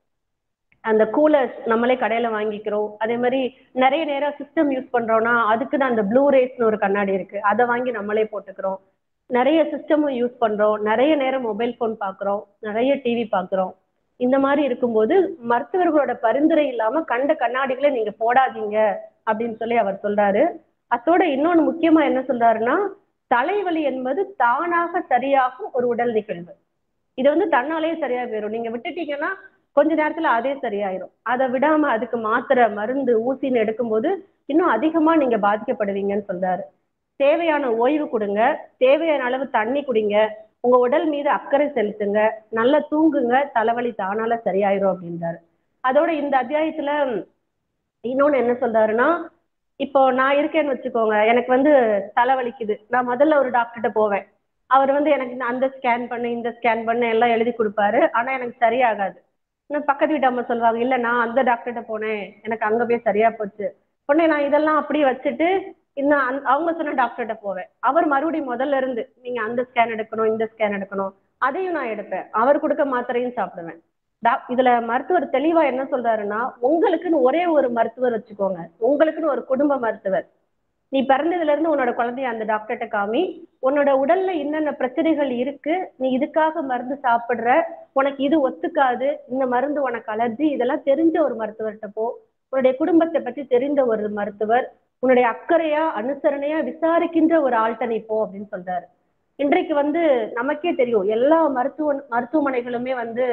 அந்த கூலர்ஸ் நம்மளே கடையில வாங்கிக்கிறோம் அதே மாதிரி நிறைய நேரம் சிஸ்டம் யூஸ் பண்றோம்னா அதுக்கு தான் அந்த ப்ளூ ரேஸ்னு ஒரு கண்ணாடி இருக்கு அதை வாங்கி நம்மளே போட்டுக்கிறோம் நிறைய சிஸ்டமும் யூஸ் பண்றோம் நிறைய நேரம் மொபைல் ஃபோன் பார்க்குறோம் நிறைய டிவி பார்க்குறோம் இந்த மாதிரி இருக்கும்போது மருத்துவர்களோட பரிந்துரை இல்லாம கண்ட கண்ணாடிகளை நீங்க போடாதீங்க அப்படின்னு சொல்லி அவர் சொல்றாரு அதோட இன்னொன்னு முக்கியமா என்ன சொல்றாருன்னா தலைவலி என்பது தானாக சரியாகும் ஒரு உடல் நிகழ்வு இது வந்து தன்னாலேயே சரியா போயிடும் நீங்க விட்டுட்டீங்கன்னா கொஞ்ச நேரத்துல அதே சரியாயிரும் அதை விடாம அதுக்கு மாத்திரை மருந்து ஊசின்னு எடுக்கும்போது இன்னும் அதிகமா நீங்க பாதிக்கப்படுவீங்கன்னு சொல்றாரு தேவையான ஓய்வு கொடுங்க தேவையான அளவு தண்ணி குடிங்க உங்க உடல் மீது அக்கறை செலுத்துங்க நல்லா தூங்குங்க தலைவலி தானால சரியாயிரும் அப்படின்றாரு அதோட இந்த அத்தியாயத்துல இன்னொன்னு என்ன சொல்றாருன்னா இப்போ நான் இருக்கேன்னு வச்சுக்கோங்க எனக்கு வந்து தலைவலிக்குது நான் முதல்ல ஒரு டாக்டர்கிட்ட போவேன் அவர் வந்து எனக்கு இந்த அந்த ஸ்கேன் பண்ணு இந்த ஸ்கேன் பண்ணு எல்லாம் எழுதி கொடுப்பாரு ஆனா எனக்கு சரியாகாது இன்னும் பக்கத்து வீட்டு அம்மா சொல்லுவாங்க இல்ல நான் அந்த டாக்டர்கிட்ட போனேன் எனக்கு அங்க போய் சரியா போச்சு உடனே நான் இதெல்லாம் அப்படியே வச்சுட்டு இன்னும் அந்த- அவங்க சொன்ன டாக்டர்கிட்ட போவேன் அவர் மறுபடியும் முதல்ல இருந்து நீங்க அந்த ஸ்கேன் எடுக்கணும் இந்த ஸ்கேன் எடுக்கணும் அதையும் நான் எடுப்பேன் அவர் கொடுக்க மாத்திரையும் சாப்பிடுவேன் டாக் இதுல மருத்துவர் தெளிவா என்ன சொல்றாருன்னா உங்களுக்குன்னு ஒரே ஒரு மருத்துவர் வச்சுக்கோங்க உங்களுக்குன்னு ஒரு குடும்ப மருத்துவர் நீ பிறந்ததுல இருந்து உன்னோட குழந்தைய அந்த டாக்டர்கிட்ட காமி உன்னோட உடல்ல என்னென்ன பிரச்சனைகள் இருக்கு நீ இதுக்காக மருந்து சாப்பிடுற உனக்கு இது ஒத்துக்காது இந்த மருந்து உனக்கு அலர்ஜி இதெல்லாம் தெரிஞ்ச ஒரு மருத்துவர்கிட்ட போ உன்னுடைய குடும்பத்தை பத்தி தெரிந்த ஒரு மருத்துவர் உன்னுடைய அக்கறையா அனுசரணையா விசாரிக்கின்ற ஒரு ஆள்கிட்ட நீ போ அப்படின்னு சொல்றாரு இன்றைக்கு வந்து நமக்கே தெரியும் எல்லா மருத்துவ மருத்துவமனைகளுமே வந்து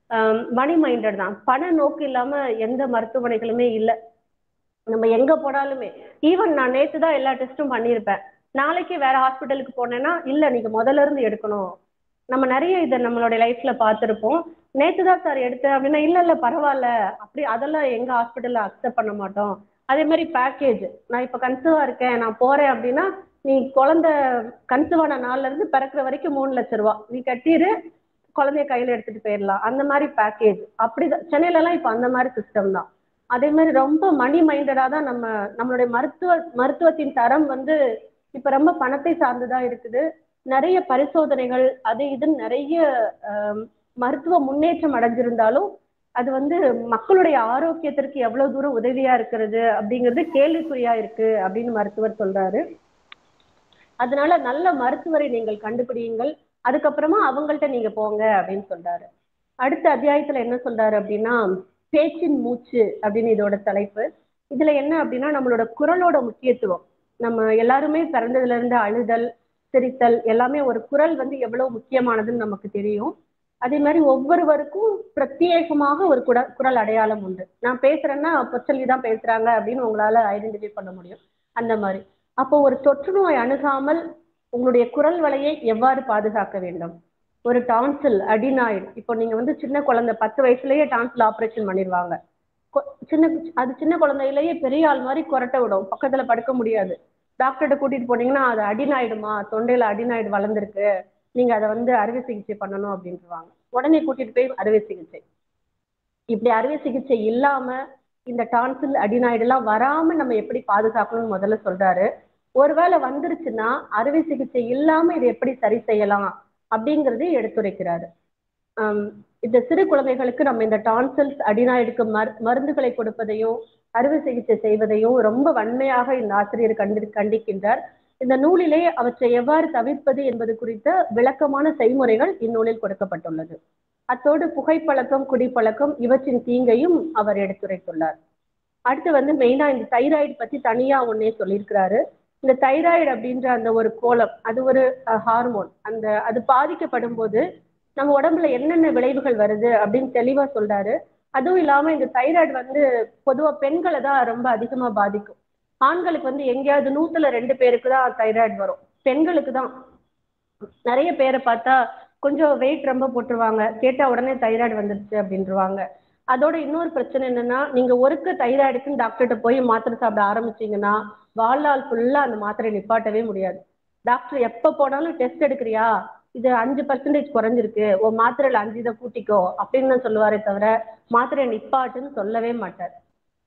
மணி மைண்டட் தான் பண நோக்கு இல்லாம எந்த மருத்துவமனைகளுமே இல்லை நம்ம எங்க போனாலுமே ஈவன் நான் நேத்து தான் எல்லா டெஸ்ட்டும் பண்ணியிருப்பேன் நாளைக்கு வேற ஹாஸ்பிட்டலுக்கு போனேன்னா இல்ல நீங்க முதல்ல இருந்து எடுக்கணும் நம்ம நிறைய இதை நம்மளுடைய லைஃப்ல பார்த்திருப்போம் நேத்து தான் சார் எடுத்தேன் அப்படின்னா இல்ல இல்ல பரவாயில்ல அப்படி அதெல்லாம் எங்க ஹாஸ்பிட்டல்ல அக்செப்ட் பண்ண மாட்டோம் அதே மாதிரி பேக்கேஜ் நான் இப்ப கன்சீவா இருக்கேன் நான் போறேன் அப்படின்னா நீ குழந்தை கன்சீவ் ஆன நாள்ல இருந்து பிறக்கிற வரைக்கும் மூணு லட்ச ரூபா நீ கட்டிடு குழந்தைய கையில எடுத்துட்டு போயிடலாம் அந்த மாதிரி பேக்கேஜ் அப்படிதான் சென்னையில எல்லாம் இப்ப அந்த மாதிரி சிஸ்டம் தான் அதே மாதிரி ரொம்ப மணி மைண்டடா தான் நம்ம நம்மளுடைய மருத்துவ மருத்துவத்தின் தரம் வந்து இப்ப ரொம்ப பணத்தை சார்ந்துதான் இருக்குது நிறைய பரிசோதனைகள் அது இதுன்னு நிறைய ஆம், மருத்துவ முன்னேற்றம் அடைஞ்சிருந்தாலும் அது வந்து மக்களுடைய ஆரோக்கியத்திற்கு எவ்வளவு தூரம் உதவியா இருக்கிறது அப்படிங்கிறது கேள்விக்குறியா இருக்கு அப்படின்னு மருத்துவர் சொல்றாரு அதனால நல்ல மருத்துவரை நீங்கள் கண்டுபிடியுங்கள் அதுக்கப்புறமா அவங்கள்ட்ட நீங்க போங்க அப்படின்னு சொல்றாரு அடுத்த அத்தியாயத்துல என்ன சொல்றாரு அப்படின்னா பேச்சின் மூச்சு அப்படின்னு இதோட தலைப்பு இதுல என்ன அப்படின்னா நம்மளோட குரலோட முக்கியத்துவம் நம்ம எல்லாருமே பிறந்ததுல இருந்து அழுதல் சிரித்தல் எல்லாமே ஒரு குரல் வந்து எவ்வளவு முக்கியமானதுன்னு நமக்கு தெரியும் அதே மாதிரி ஒவ்வொருவருக்கும் பிரத்யேகமாக ஒரு குட குரல் அடையாளம் உண்டு நான் பேசுறேன்னா பொச்சல்லி தான் பேசுறாங்க அப்படின்னு உங்களால ஐடென்டிஃபை பண்ண முடியும் அந்த மாதிரி அப்போ ஒரு தொற்று நோய் அணுகாமல் உங்களுடைய குரல் வலையை எவ்வாறு பாதுகாக்க வேண்டும் ஒரு டான்சில் அடினாய்டு இப்போ நீங்க வந்து சின்ன குழந்தை பத்து வயசுலயே டான்சில் ஆப்ரேஷன் பண்ணிடுவாங்க கொ- சின்ன அது சின்ன குழந்தையிலேயே பெரிய ஆள் மாதிரி கொரட்டை விடும் பக்கத்துல படுக்க முடியாது டாக்டர்கிட்ட கூட்டிட்டு போனீங்கன்னா அது அடினாயிடுமா தொண்டையில அடினாய்டு வளர்ந்துருக்கு நீங்க அதை வந்து அறுவை சிகிச்சை பண்ணணும் அப்படின்ட்டுருவாங்க உடனே கூட்டிட்டு போய் அறுவை சிகிச்சை இப்படி அறுவை சிகிச்சை இல்லாம இந்த டான்சில் அடினாய்டு எல்லாம் வராம நம்ம எப்படி பாதுகாக்கணும்னு முதல்ல சொல்றாரு ஒருவேளை வந்துருச்சுன்னா அறுவை சிகிச்சை இல்லாம இதை எப்படி சரி செய்யலாம் அப்படிங்கறதை எடுத்துரைக்கிறாரு ஆம், இந்த சிறு குழந்தைகளுக்கு நம்ம இந்த டான்சல்ஸ் அடினாய்டுக்கு மரு மருந்துகளை கொடுப்பதையும் அறுவை சிகிச்சை செய்வதையும் ரொம்ப வன்மையாக இந்த ஆசிரியர் கண்டு கண்டிக்கின்றார் இந்த நூலிலே அவற்றை எவ்வாறு தவிர்ப்பது என்பது குறித்த விளக்கமான செய்முறைகள் இந்நூலில் கொடுக்கப்பட்டுள்ளது அத்தோடு புகைப்பழக்கம் குடிப்பழக்கம் இவற்றின் தீங்கையும் அவர் எடுத்துரைத்துள்ளார் அடுத்து வந்து மெயினா இந்த தைராய்டு பத்தி தனியா ஒன்னே சொல்லியிருக்கிறாரு இந்த தைராய்டு அப்படின்ற அந்த ஒரு கோலம் அது ஒரு ஹார்மோன் அந்த அது பாதிக்கப்படும் போது நம்ம உடம்புல என்னென்ன விளைவுகள் வருது அப்படின்னு தெளிவா சொல்றாரு அதுவும் இல்லாம இந்த தைராய்டு வந்து பொதுவா பெண்களை தான் ரொம்ப அதிகமா பாதிக்கும் ஆண்களுக்கு வந்து எங்கேயாவது நூத்துல ரெண்டு பேருக்கு தான் தைராய்டு வரும் பெண்களுக்கு தான் நிறைய பேரை பார்த்தா கொஞ்சம் வெயிட் ரொம்ப போட்டுருவாங்க கேட்டா உடனே தைராய்டு வந்துருச்சு அப்படின்ட்டுருவாங்க அதோட இன்னொரு பிரச்சனை என்னன்னா நீங்க ஒருக்க தைராய்டுக்குன்னு டாக்டர்கிட்ட போய் மாத்திரை சாப்பிட ஆரம்பிச்சீங்கன்னா வாழ்நாள் ஃபுல்லா அந்த மாத்திரை நிப்பாட்டவே முடியாது டாக்டர் எப்ப போனாலும் டெஸ்ட் எடுக்கிறியா இது அஞ்சு பர்சன்டேஜ் குறைஞ்சிருக்கு உன் மாத்திரையில அஞ்சு இதை கூட்டிக்கோ அப்படின்னு தான் சொல்லுவாரே தவிர மாத்திரை நிப்பாட்டுன்னு சொல்லவே மாட்டார்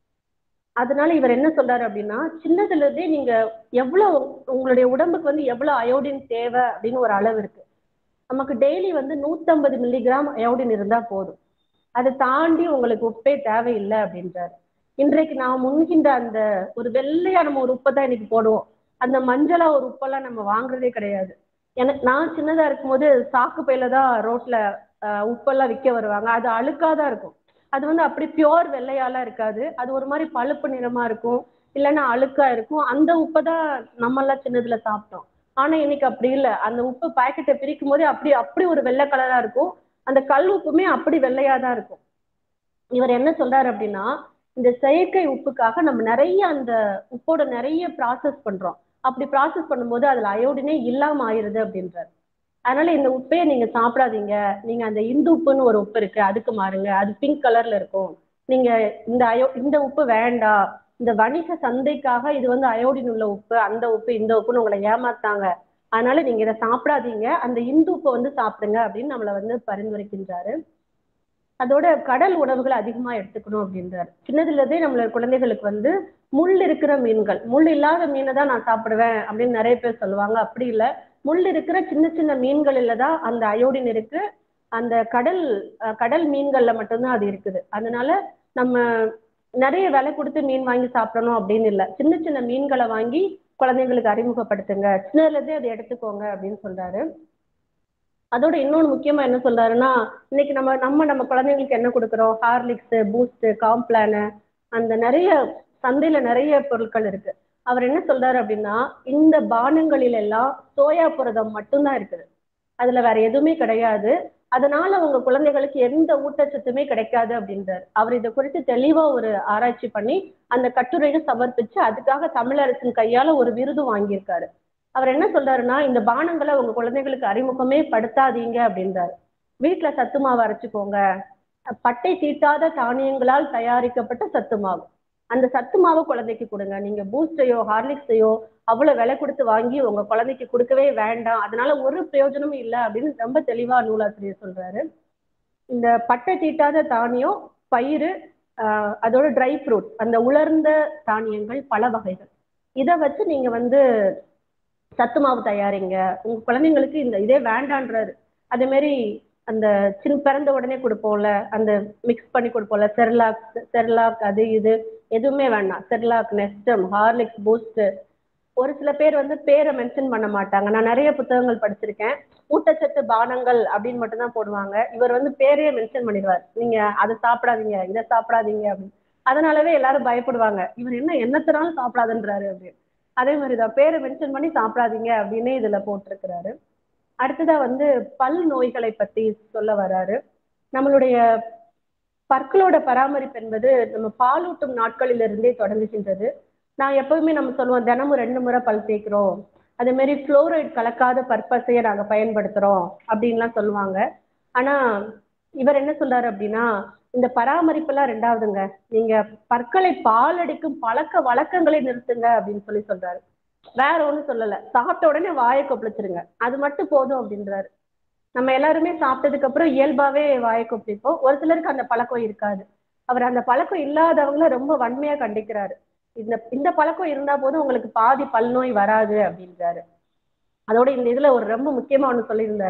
அதனால இவர் என்ன சொல்றாரு அப்படின்னா சின்னதுல இருந்தே நீங்க எவ்வளவு உங்களுடைய உடம்புக்கு வந்து எவ்வளவு அயோடின் தேவை அப்படின்னு ஒரு அளவு இருக்கு நமக்கு டெய்லி வந்து நூத்தம்பது மில்லிகிராம் அயோடின் இருந்தா போதும் அதை தாண்டி உங்களுக்கு உப்பே தேவையில்லை அப்படின்றாரு இன்றைக்கு நான் முன்கின்ற அந்த ஒரு வெள்ளையா நம்ம ஒரு உப்பை தான் இன்னைக்கு போடுவோம் அந்த மஞ்சளா ஒரு உப்பெல்லாம் நம்ம வாங்குறதே கிடையாது எனக்கு நான் சின்னதா இருக்கும்போது சாக்கு பையில தான் ரோட்ல உப்பெல்லாம் விற்க வருவாங்க அது அழுக்காதான் இருக்கும் அது வந்து அப்படி பியோர் வெள்ளையாலாம் இருக்காது அது ஒரு மாதிரி பழுப்பு நிறமா இருக்கும் இல்லைன்னா அழுக்கா இருக்கும் அந்த உப்பை தான் நம்மெல்லாம் சின்னதுல சாப்பிட்டோம் ஆனா இன்னைக்கு அப்படி இல்லை அந்த உப்பு பாக்கெட்டை பிரிக்கும் போதே அப்படி அப்படி ஒரு வெள்ளை கலரா இருக்கும் அந்த கல் உப்புமே அப்படி வெள்ளையா தான் இருக்கும் இவர் என்ன சொல்றாரு அப்படின்னா இந்த செயற்கை உப்புக்காக நம்ம நிறைய அந்த உப்போட நிறைய ப்ராசஸ் பண்றோம் அப்படி ப்ராசஸ் பண்ணும்போது அதுல அயோடினே இல்லாம ஆயிருது அப்படின்றாரு அதனால இந்த உப்பையை நீங்க சாப்பிடாதீங்க நீங்க அந்த இந்து உப்புன்னு ஒரு உப்பு இருக்கு அதுக்கு மாறுங்க அது பிங்க் கலர்ல இருக்கும் நீங்க இந்த அயோ இந்த உப்பு வேண்டாம் இந்த வணிக சந்தைக்காக இது வந்து அயோடின் உள்ள உப்பு அந்த உப்பு இந்த உப்புன்னு உங்களை ஏமாத்தாங்க அதனால நீங்க இதை சாப்பிடாதீங்க அந்த இந்து உப்பை வந்து சாப்பிடுங்க அப்படின்னு நம்மளை வந்து பரிந்துரைக்கின்றாரு அதோட கடல் உணவுகளை அதிகமா எடுத்துக்கணும் அப்படின்றாரு சின்னதுல இருந்தே நம்மள குழந்தைகளுக்கு வந்து முள் இருக்கிற மீன்கள் முள் இல்லாத மீனை தான் நான் சாப்பிடுவேன் அப்படின்னு நிறைய பேர் சொல்லுவாங்க அப்படி இல்லை முள் இருக்கிற சின்ன சின்ன மீன்கள்ல தான் அந்த அயோடின் இருக்கு அந்த கடல் கடல் மீன்கள்ல மட்டும்தான் அது இருக்குது அதனால நம்ம நிறைய விலை கொடுத்து மீன் வாங்கி சாப்பிடணும் அப்படின்னு இல்லை சின்ன சின்ன மீன்களை வாங்கி குழந்தைங்களுக்கு அறிமுகப்படுத்துங்க சின்னதுல இருந்தே அதை எடுத்துக்கோங்க அப்படின்னு சொல்றாரு அதோட இன்னொன்று முக்கியமா என்ன சொல்றாருன்னா இன்னைக்கு நம்ம நம்ம நம்ம குழந்தைங்களுக்கு என்ன கொடுக்குறோம் ஹார்லிக்ஸ் பூஸ்ட் காம்ப்ளானு அந்த நிறைய சந்தையில நிறைய பொருட்கள் இருக்கு அவர் என்ன சொல்றாரு அப்படின்னா இந்த பானங்களில் எல்லாம் சோயா புரதம் மட்டும்தான் இருக்குது அதுல வேற எதுவுமே கிடையாது அதனால உங்க குழந்தைகளுக்கு எந்த ஊட்டச்சத்துமே கிடைக்காது அப்படின்றாரு அவர் இதை குறித்து தெளிவா ஒரு ஆராய்ச்சி பண்ணி அந்த கட்டுரையை சமர்ப்பிச்சு அதுக்காக தமிழரசின் கையால ஒரு விருது வாங்கியிருக்காரு அவர் என்ன சொல்றாருன்னா இந்த பானங்களை உங்க குழந்தைகளுக்கு அறிமுகமே படுத்தாதீங்க அப்படின்றாரு வீட்டுல சத்து மாவு அரைச்சுக்கோங்க பட்டை தீட்டாத தானியங்களால் தயாரிக்கப்பட்ட சத்து மாவு அந்த சத்து மாவு குழந்தைக்கு கொடுங்க நீங்க பூஸ்டையோ ஹார்லிக்ஸையோ அவ்வளவு விலை கொடுத்து வாங்கி உங்க குழந்தைக்கு கொடுக்கவே வேண்டாம் அதனால ஒரு பிரயோஜனமும் இல்லை அப்படின்னு ரொம்ப தெளிவா நூலாசிரியர் சொல்றாரு இந்த பட்டை தீட்டாத தானியம் பயிறு அதோட ட்ரை ஃப்ரூட் அந்த உலர்ந்த தானியங்கள் பல வகைகள் இதை வச்சு நீங்க வந்து சத்து மாவு தயாரிங்க உங்க குழந்தைங்களுக்கு இந்த இதே வேண்டான்றாரு அதே மாதிரி அந்த சின்ன பிறந்த உடனே கொடுப்போம்ல அந்த மிக்ஸ் பண்ணி கொடுப்போம்ல செர்லாக் செர்லாக் அது இது எதுவுமே வேண்டாம் செர்லாக் நெஸ்டம் ஹார்லிக்ஸ் பூஸ்ட் ஒரு சில பேர் வந்து பேரை மென்ஷன் பண்ண மாட்டாங்க நான் நிறைய புத்தகங்கள் படிச்சிருக்கேன் ஊட்டச்சத்து பானங்கள் அப்படின்னு மட்டும் தான் போடுவாங்க இவர் வந்து பேரையே மென்ஷன் பண்ணிடுவார் நீங்க அதை சாப்பிடாதீங்க இதை சாப்பிடாதீங்க அப்படின்னு அதனாலவே எல்லாரும் பயப்படுவாங்க இவர் என்ன என்னத்தினாலும் சாப்பிடாதுன்றாரு அப்படின்னு அதே மாதிரி தான் பேரை மென்ஷன் பண்ணி சாப்பிடாதீங்க அப்படின்னு இதுல போட்டிருக்கிறாரு அடுத்ததா வந்து பல் நோய்களை பத்தி சொல்ல வராரு நம்மளுடைய பற்களோட பராமரிப்பு என்பது நம்ம பாலூட்டும் நாட்களிலிருந்தே தொடங்குகின்றது நான் எப்பவுமே நம்ம சொல்லுவோம் தினமும் ரெண்டு முறை பல் தேய்க்கிறோம் அதே மாதிரி ஃப்ளோரைட் கலக்காத பற்பசையை நாங்க பயன்படுத்துறோம் அப்படின்லாம் சொல்லுவாங்க ஆனா இவர் என்ன சொல்றாரு அப்படின்னா இந்த பராமரிப்பெல்லாம் ரெண்டாவதுங்க நீங்க பற்களை பாலடிக்கும் பழக்க வழக்கங்களை நிறுத்துங்க அப்படின்னு சொல்லி சொல்றாரு வேற ஒண்ணும் சொல்லல சாப்பிட்ட உடனே வாயை கொப்பளிச்சிருங்க அது மட்டும் போதும் அப்படின்றாரு நம்ம எல்லாருமே சாப்பிட்டதுக்கு அப்புறம் இயல்பாவே வாயை கொப்பளிப்போம் ஒரு சிலருக்கு அந்த பழக்கம் இருக்காது அவர் அந்த பழக்கம் இல்லாதவங்கள ரொம்ப வன்மையா கண்டிக்கிறாரு இந்த இந்த பழக்கம் இருந்தா போதும் உங்களுக்கு பாதி பல் நோய் வராது அப்படின்றாரு அதோட இந்த இதுல ஒரு ரொம்ப முக்கியமா ஒண்ணு சொல்லியிருந்தாரு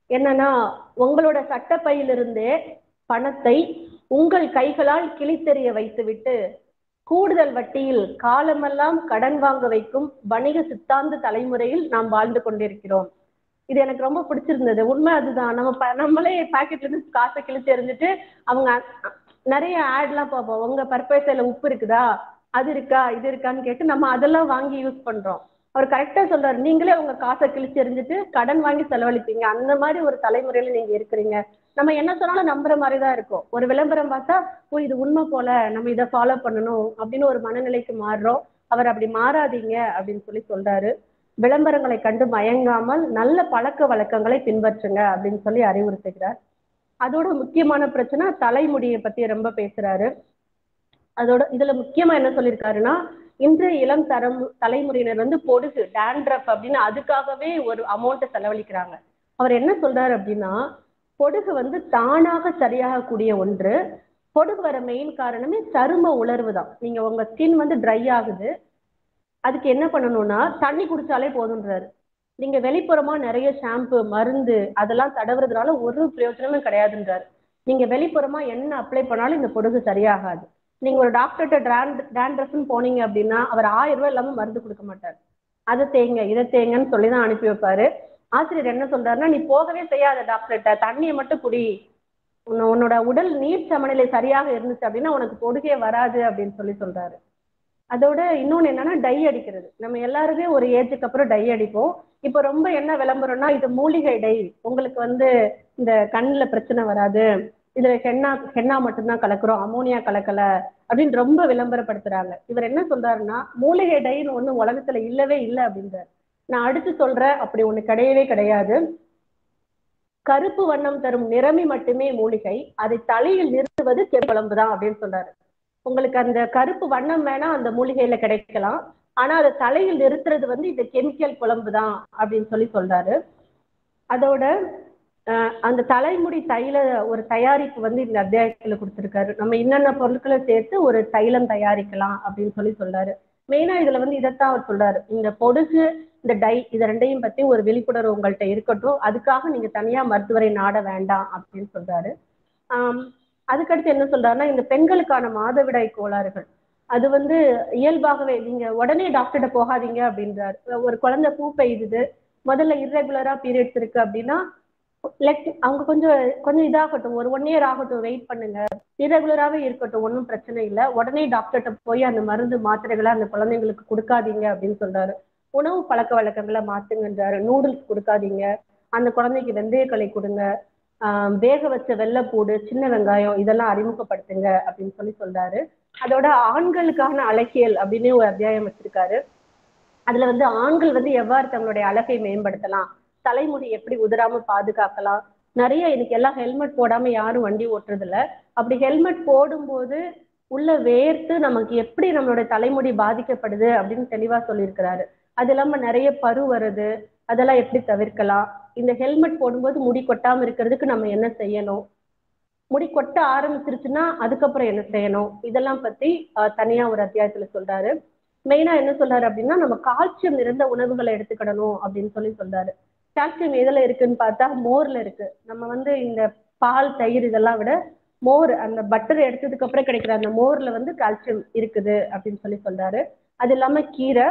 என்னன்னா உங்களோட சட்டப்பையிலிருந்தே பணத்தை உங்கள் கைகளால் கிழித்தெறிய வைத்துவிட்டு கூடுதல் வட்டியில் காலமெல்லாம் கடன் வாங்க வைக்கும் வணிக சித்தாந்த தலைமுறையில் நாம் வாழ்ந்து கொண்டிருக்கிறோம் இது எனக்கு ரொம்ப பிடிச்சிருந்தது உண்மை அதுதான் நம்ம ப- நம்மளே பாக்கெட்ல இருந்து காசை கிழிச்சு எறிஞ்சிட்டு அவங்க அ- நிறைய ஆட்லாம் பார்ப்போம் உங்க பர்பேசையில உப்பு இருக்குதா அது இருக்கா இது இருக்கான்னு கேட்டு நம்ம அதெல்லாம் வாங்கி யூஸ் பண்றோம் அவர் கரெக்டா சொல்றாரு நீங்களே உங்க காசை கிழிச்சு எறிஞ்சிட்டு கடன் வாங்கி செலவழிப்பீங்க அந்த மாதிரி ஒரு தலைமுறையில நீங்க இருக்கிறீங்க நம்ம என்ன சொன்னாலும் நம்புற மாதிரி தான் இருக்கும் ஒரு விளம்பரம் பார்த்தா ஓ இது உண்மை போல நம்ம இதை ஃபாலோ பண்ணணும் அப்படின்னு ஒரு மனநிலைக்கு மாறுறோம் அவர் அப்படி மாறாதீங்க அப்படின்னு சொல்லி சொல்றாரு விளம்பரங்களை கண்டு மயங்காமல் நல்ல பழக்க வழக்கங்களை பின்பற்றுங்க அப்படின்னு சொல்லி அறிவுறுத்துகிறார் அதோட முக்கியமான பிரச்சனை தலைமுடியை பத்தி ரொம்ப பேசுறாரு அதோட இதுல முக்கியமா என்ன சொல்லியிருக்காருன்னா இன்றைய இளம் தரம் தலைமுறையினர் வந்து பொடுகு டேண்ட்ரஃப் அப்படின்னு அதுக்காகவே ஒரு அமௌண்ட்டை செலவழிக்கிறாங்க அவர் என்ன சொல்றாரு அப்படின்னா பொடுகு வந்து தானாக சரியாகக்கூடிய ஒன்று பொடுகு வர மெயின் காரணமே சரும உலர்வு தான் நீங்க உங்க ஸ்கின் வந்து ட்ரை ஆகுது அதுக்கு என்ன பண்ணணும்னா தண்ணி குடிச்சாலே போதுன்றாரு நீங்க வெளிப்புறமா நிறைய ஷாம்பு மருந்து அதெல்லாம் தடவுறதுனால ஒரு பிரயோஜனமும் கிடையாதுன்றாரு நீங்க வெளிப்புறமா என்ன அப்ளை பண்ணாலும் இந்த பொடுகு சரியாகாது நீங்க ஒரு டாக்டர்கிட்ட ட்ராண்ட் டேண்ட்ரஃப்னு போனீங்க அப்படின்னா அவர் ஆயிரம் ரூபாய் இல்லாம மருந்து கொடுக்க மாட்டார் அதை தேங்க இதை தேங்கன்னு சொல்லி தான் அனுப்பி வைப்பாரு ஆசிரியர் என்ன சொல்றாருன்னா நீ போகவே செய்யாத டாக்டர்கிட்ட தண்ணியை மட்டும் குடி உன்ன- உன்னோட உடல் நீர் சமநிலை சரியாக இருந்துச்சு அப்படின்னா உனக்கு பொடுகே வராது அப்படின்னு சொல்லி சொல்றாரு அதோட இன்னொன்னு என்னன்னா டை அடிக்கிறது நம்ம எல்லாருமே ஒரு ஏஜுக்கு அப்புறம் டை அடிப்போம் இப்போ ரொம்ப என்ன விளம்பரம்னா இது மூலிகை டை உங்களுக்கு வந்து இந்த கண்ணுல பிரச்சனை வராது இதுல ஹென்னா ஹென்னா மட்டும்தான் கலக்குறோம் அமோனியா கலக்கல அப்படின்னு ரொம்ப விளம்பரப்படுத்துறாங்க இவர் என்ன சொல்றாருன்னா மூலிகை டைன்னு ஒண்ணு உலகத்துல இல்லவே இல்லை அப்படின்றாரு நான் அடுத்து சொல்றேன் அப்படி ஒண்ணு கிடையவே கிடையாது கருப்பு வண்ணம் தரும் நிறமி மட்டுமே மூலிகை அதை தலையில் நிறுத்துவது குழம்பு தான் அப்படின்னு சொல்றாரு உங்களுக்கு அந்த கருப்பு வண்ணம் வேணா அந்த மூலிகையில கிடைக்கலாம் ஆனா அதை தலையில் நிறுத்துறது வந்து இந்த கெமிக்கல் குழம்பு தான் அப்படின்னு சொல்லி சொல்றாரு அதோட அஹ், அந்த தலைமுடி தைல ஒரு தயாரிப்பு வந்து இந்த அத்தியாயத்துல கொடுத்திருக்காரு நம்ம என்னென்ன பொருட்களை சேர்த்து ஒரு தைலம் தயாரிக்கலாம் அப்படின்னு சொல்லி சொல்றாரு மெயினா இதுல வந்து இதைத்தான் அவர் சொல்றாரு இந்த பொடுகு இந்த டை இது ரெண்டையும் பத்தி ஒரு விழிப்புணர்வு உங்கள்கிட்ட இருக்கட்டும் அதுக்காக நீங்க தனியா மருத்துவரை நாட வேண்டாம் அப்படின்னு சொல்றாரு ஆம், அதுக்கடுத்து என்ன சொல்றாருன்னா இந்த பெண்களுக்கான மாதவிடாய் கோளாறுகள் அது வந்து இயல்பாகவே நீங்க உடனே டாக்டர்கிட்ட போகாதீங்க அப்படின்றாரு ஒரு குழந்தை பூ பெய்யுது முதல்ல இர்ரெகுலரா பீரியட்ஸ் இருக்கு அப்படின்னா லெட் அவங்க கொஞ்சம் கொஞ்சம் இதாகட்டும் ஒரு ஒன் இயர் ஆகட்டும் வெயிட் பண்ணுங்க இரெகுலராகவே இருக்கட்டும் ஒன்றும் பிரச்சனை இல்லை உடனே டாக்டர்கிட்ட போய் அந்த மருந்து மாத்திரைகளை அந்த குழந்தைங்களுக்கு கொடுக்காதீங்க அப்படின்னு சொல்றாரு உணவு பழக்க வழக்கங்களை மாத்துங்கன்றாரு நூடுல்ஸ் கொடுக்காதீங்க அந்த குழந்தைக்கு வெந்தயக்களை கொடுங்க ஆஹ் வேக வச்ச வெள்ளைப்பூடு சின்ன வெங்காயம் இதெல்லாம் அறிமுகப்படுத்துங்க அப்படின்னு சொல்லி சொல்றாரு அதோட ஆண்களுக்கான அழகியல் அப்படின்னு ஒரு அத்தியாயம் வச்சிருக்காரு அதுல வந்து ஆண்கள் வந்து எவ்வாறு தங்களுடைய அழகை மேம்படுத்தலாம் தலைமுடி எப்படி உதிராம பாதுகாக்கலாம் நிறைய இன்னைக்கு எல்லாம் ஹெல்மெட் போடாம யாரும் வண்டி ஓட்டுறது இல்ல அப்படி ஹெல்மெட் போடும்போது உள்ள வேர்த்து நமக்கு எப்படி நம்மளுடைய தலைமுடி பாதிக்கப்படுது அப்படின்னு தெளிவா சொல்லியிருக்கிறாரு அது இல்லாம நிறைய பரு வருது அதெல்லாம் எப்படி தவிர்க்கலாம் இந்த ஹெல்மெட் போடும்போது முடி கொட்டாம இருக்கிறதுக்கு நம்ம என்ன செய்யணும் முடி கொட்ட ஆரம்பிச்சிருச்சுன்னா அதுக்கப்புறம் என்ன செய்யணும் இதெல்லாம் பத்தி ஆஹ், தனியா ஒரு அத்தியாயத்துல சொல்றாரு மெயினா என்ன சொல்றாரு அப்படின்னா நம்ம கால்சியம் நிறைந்த உணவுகளை எடுத்துக்கிடணும் அப்படின்னு சொல்லி சொல்றாரு கால்சியம் எதுல இருக்குன்னு பார்த்தா மோர்ல இருக்கு நம்ம வந்து இந்த பால் தயிர் இதெல்லாம் விட மோர் அந்த பட்டர் எடுத்ததுக்கு அப்புறம் கிடைக்கிற அந்த மோர்ல வந்து கால்சியம் இருக்குது அப்படின்னு சொல்லி சொல்றாரு அது இல்லாம கீரை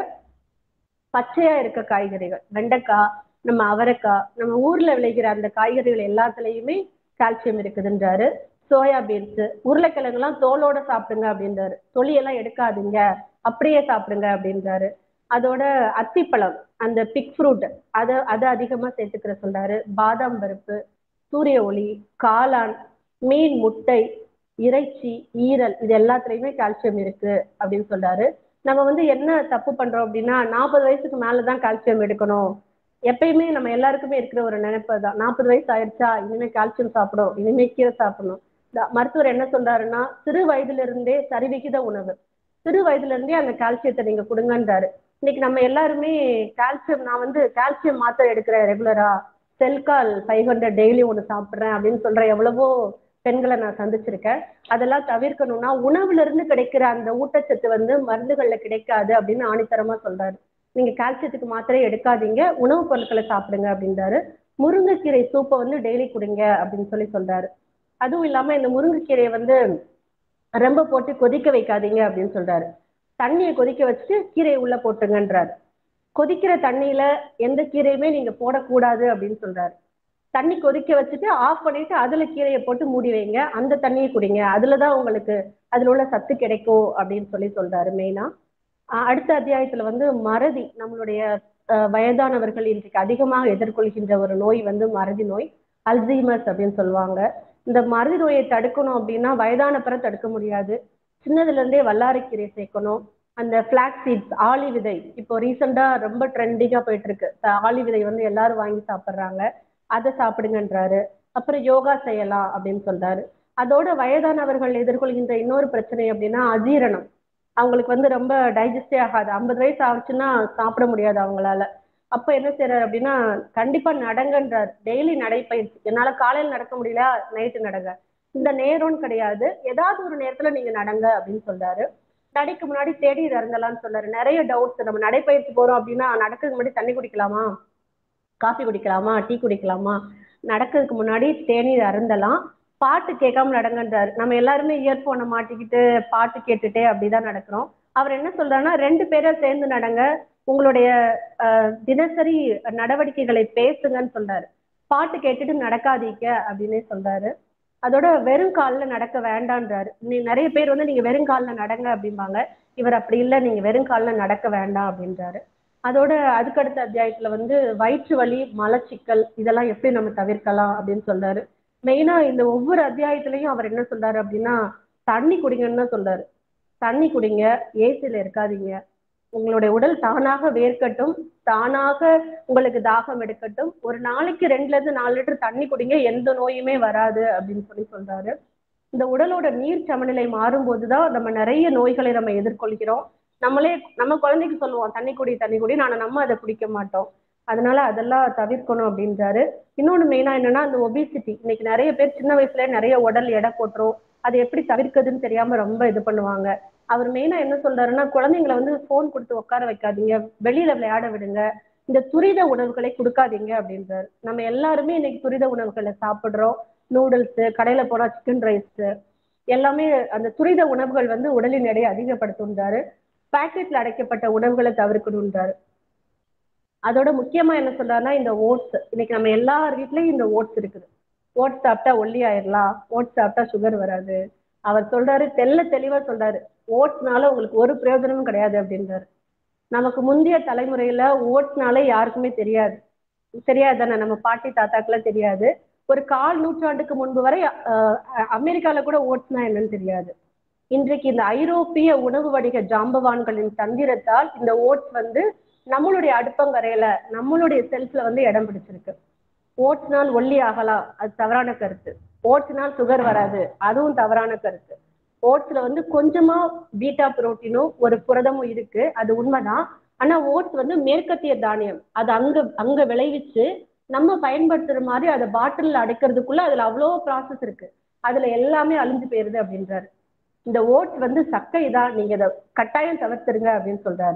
பச்சையா இருக்க காய்கறிகள் வெண்டைக்காய் நம்ம அவரைக்காய் நம்ம ஊர்ல விளைகிற அந்த காய்கறிகள் எல்லாத்துலயுமே கால்சியம் இருக்குதுன்றாரு சோயா பீன்ஸ் உருளைக்கிழங்குலாம் தோலோட சாப்பிடுங்க அப்படின்றாரு தொலியெல்லாம் எடுக்காதீங்க அப்படியே சாப்பிடுங்க அப்படின்றாரு அதோட அத்திப்பழம் அந்த பிக் ஃப்ரூட் அதை அதை அதிகமா சேர்த்துக்கிற சொல்றாரு பாதாம் பருப்பு சூரிய ஒளி காளான் மீன் முட்டை இறைச்சி ஈரல் இது எல்லாத்துலயுமே கால்சியம் இருக்கு அப்படின்னு சொல்றாரு நம்ம வந்து என்ன தப்பு பண்றோம் அப்படின்னா நாற்பது வயசுக்கு மேலதான் கால்சியம் எடுக்கணும் எப்பயுமே நம்ம எல்லாருக்குமே இருக்கிற ஒரு நினைப்பு தான் நாற்பது வயசு ஆயிடுச்சா இனிமே கால்சியம் சாப்பிடும் இனிமே கீரை சாப்பிடணும் இந்த மருத்துவர் என்ன சொல்றாருன்னா சிறு வயதுல இருந்தே சரிவிகித உணவு சிறு வயதுல இருந்தே அந்த கால்சியத்தை நீங்க கொடுங்கன்றாரு இன்னைக்கு நம்ம எல்லாருமே கால்சியம் நான் வந்து கால்சியம் மாத்திரை எடுக்கிறேன் ரெகுலரா செல்கால் ஃபைவ் ஹண்ட்ரட் டெய்லி ஒன்று சாப்பிட்றேன் அப்படின்னு சொல்ற எவ்வளவோ பெண்களை நான் சந்திச்சிருக்கேன் அதெல்லாம் தவிர்க்கணும்னா உணவுல இருந்து கிடைக்கிற அந்த ஊட்டச்சத்து வந்து மருந்துகள்ல கிடைக்காது அப்படின்னு ஆணித்தரமா சொல்றாரு நீங்க கால்சியத்துக்கு மாத்திரை எடுக்காதீங்க உணவுப் பொருட்களை சாப்பிடுங்க அப்படின்றாரு முருங்கைக்கீரை சூப்பை வந்து டெய்லி குடிங்க அப்படின்னு சொல்லி சொல்றாரு அதுவும் இல்லாம இந்த முருங்கைக்கீரையை வந்து ரொம்ப போட்டு கொதிக்க வைக்காதீங்க அப்படின்னு சொல்றாரு தண்ணியை கொதிக்க வச்சுட்டு கீரையை உள்ள போட்டுங்கன்றாரு கொதிக்கிற தண்ணியில எந்த கீரையுமே நீங்க போடக்கூடாது அப்படின்னு சொல்றாரு தண்ணி கொதிக்க வச்சுட்டு ஆஃப் பண்ணிட்டு அதுல கீரையை போட்டு மூடி வைங்க அந்த தண்ணியை குடிங்க அதுலதான் உங்களுக்கு அதுல உள்ள சத்து கிடைக்கும் அப்படின்னு சொல்லி சொல்றாரு மெயினா அடுத்த அத்தியாயத்துல வந்து மறதி நம்மளுடைய அஹ், வயதானவர்கள் இன்றைக்கு அதிகமாக எதிர்கொள்கின்ற ஒரு நோய் வந்து மறதி நோய் அல்சீமர்ஸ் அப்படின்னு சொல்லுவாங்க இந்த மறதி நோயை தடுக்கணும் அப்படின்னா வயதான பிற தடுக்க முடியாது சின்னதுல இருந்தே வல்லாரைக்கீரை சேர்க்கணும் அந்த ஃபிளாக் சீட்ஸ் ஆளி விதை இப்போ ரீசெண்டா ரொம்ப ட்ரெண்டிங்கா போயிட்டு இருக்கு த- ஆளி விதை வந்து எல்லாரும் வாங்கி சாப்பிட்றாங்க அதை சாப்பிடுங்கன்றாரு அப்புறம் யோகா செய்யலாம் அப்படின்னு சொல்றாரு அதோட வயதானவர்கள் எதிர்கொள்கின்ற இன்னொரு பிரச்சனை அப்படின்னா அஜீரணம் அவங்களுக்கு வந்து ரொம்ப டைஜஸ்டே ஆகாது ஐம்பது வயசு ஆச்சுன்னா சாப்பிட முடியாது அவங்களால அப்ப என்ன செய்யறாரு அப்படின்னா கண்டிப்பா நடங்கன்றார் டெய்லி நடைப்பயிற்சி என்னால காலையில் நடக்க முடியல நைட்டு நடங்க இந்த நேரம்னு கிடையாது ஏதாவது ஒரு நேரத்துல நீங்க நடங்க அப்படின்னு சொல்றாரு நடைக்கு முன்னாடி தேடி இறங்கலாம்னு சொல்றாரு நிறைய டவுட்ஸ் நம்ம நடைப்பயிற்சி போறோம் அப்படின்னா நடக்கிறதுக்கு முன்னாடி தண்ணி குடிக்கலாமா காஃபி குடிக்கலாமா டீ குடிக்கலாமா நடக்கிறதுக்கு முன்னாடி தேநீர் அருந்தலாம் பாட்டு கேட்காம நடங்கன்றாரு நம்ம எல்லாருமே இயர்போனை மாட்டிக்கிட்டு பாட்டு கேட்டுட்டே அப்படிதான் நடக்கிறோம் அவர் என்ன சொல்றாருன்னா ரெண்டு பேரை சேர்ந்து நடங்க உங்களுடைய அஹ், தினசரி நடவடிக்கைகளை பேசுங்கன்னு சொல்றாரு பாட்டு கேட்டுட்டு நடக்காதீங்க அப்படின்னே சொல்றாரு அதோட வெறும் காலில் நடக்க வேண்டான்றாரு நீ நிறைய பேர் வந்து நீங்க வெறும் காலில் நடங்க அப்படிம்பாங்க இவர் அப்படி இல்லை நீங்க வெறும் காலில் நடக்க வேண்டாம் அப்படின்றாரு அதோட அதுக்கடுத்த அத்தியாயத்துல வந்து வயிற்று வலி மலச்சிக்கல் இதெல்லாம் எப்படி நம்ம தவிர்க்கலாம் அப்படின்னு சொல்றாரு மெயினா இந்த ஒவ்வொரு அத்தியாயத்திலையும் அவர் என்ன சொல்றாரு அப்படின்னா தண்ணி குடிங்கன்னு தான் சொல்றாரு தண்ணி குடிங்க ஏசில இருக்காதீங்க உங்களுடைய உடல் தானாக வேர்க்கட்டும் தானாக உங்களுக்கு தாகம் எடுக்கட்டும் ஒரு நாளைக்கு ரெண்டுல இருந்து நாலு லிட்டர் தண்ணி குடிங்க எந்த நோயுமே வராது அப்படின்னு சொல்லி சொல்றாரு இந்த உடலோட நீர் சமநிலை மாறும்போதுதான் நம்ம நிறைய நோய்களை நம்ம எதிர்கொள்கிறோம் நம்மளே நம்ம குழந்தைக்கு சொல்லுவோம் தண்ணி குடி தண்ணி குடி ஆனா நம்ம அதை குடிக்க மாட்டோம் அதனால அதெல்லாம் தவிர்க்கணும் அப்படின்றாரு இன்னொன்று மெயினா என்னன்னா அந்த ஒபிசிட்டி இன்னைக்கு நிறைய பேர் சின்ன வயசுல நிறைய உடல் எடை போட்டுரும் அதை எப்படி தவிர்க்கிறதுன்னு தெரியாம ரொம்ப இது பண்ணுவாங்க அவர் மெயினா என்ன சொல்றாருன்னா குழந்தைங்களை வந்து ஃபோன் கொடுத்து உட்கார வைக்காதீங்க வெளியில விளையாட விடுங்க இந்த துரித உணவுகளை கொடுக்காதீங்க அப்படின்றாரு நம்ம எல்லாருமே இன்னைக்கு துரித உணவுகளை சாப்பிடுறோம் நூடுல்ஸ் கடையில போனா சிக்கன் ரைஸ் எல்லாமே அந்த துரித உணவுகள் வந்து உடலின் எடையை அதிகப்படுத்துன்றாரு பாக்கெட்ல அடைக்கப்பட்ட உணவுகளை தவிர்க்கணுன்றாரு அதோட முக்கியமா என்ன சொல்றாருன்னா இந்த ஓட்ஸ் இன்னைக்கு நம்ம எல்லார் வீட்லயும் இந்த ஓட்ஸ் இருக்குது ஓட்ஸ் சாப்பிட்டா ஒல்லி ஆயிடலாம் ஓட்ஸ் சாப்பிட்டா சுகர் வராது அவர் சொல்றாரு தெல்ல தெளிவா சொல்றாரு ஓட்ஸ்னால உங்களுக்கு ஒரு பிரயோஜனமும் கிடையாது அப்படின்றாரு நமக்கு முந்தைய தலைமுறையில ஓட்ஸ்னால யாருக்குமே தெரியாது தெரியாது தானே நம்ம பாட்டி தாத்தாக்கெல்லாம் தெரியாது ஒரு கால் நூற்றாண்டுக்கு முன்பு வரை அஹ், அமெரிக்கால கூட ஓட்ஸ்னா என்னன்னு தெரியாது இன்றைக்கு இந்த ஐரோப்பிய உணவு வணிக ஜாம்பவான்களின் தந்திரத்தால் இந்த ஓட்ஸ் வந்து நம்மளுடைய அடுப்பங்கரையில நம்மளுடைய செல்ஃப்ல வந்து இடம் பிடிச்சிருக்கு ஓட்ஸ்னால் ஒல்லி ஆகலாம் அது தவறான கருத்து ஓட்ஸ்னால் சுகர் வராது அதுவும் தவறான கருத்து ஓட்ஸ்ல வந்து கொஞ்சமா பீட்டா புரோட்டீனும் ஒரு புரதமும் இருக்கு அது உண்மைதான் ஆனா ஓட்ஸ் வந்து மேற்கத்திய தானியம் அது அங்க அங்க விளைவிச்சு நம்ம பயன்படுத்துற மாதிரி அதை பாட்டில் அடைக்கிறதுக்குள்ள அதுல அவ்வளோ ப்ராசஸ் இருக்கு அதுல எல்லாமே அழிஞ்சு போயிருது அப்படின்றாரு இந்த ஓட்ஸ் வந்து சக்கை தான் நீங்க இதை கட்டாயம் தவிர்த்துருங்க அப்படின்னு சொல்றாரு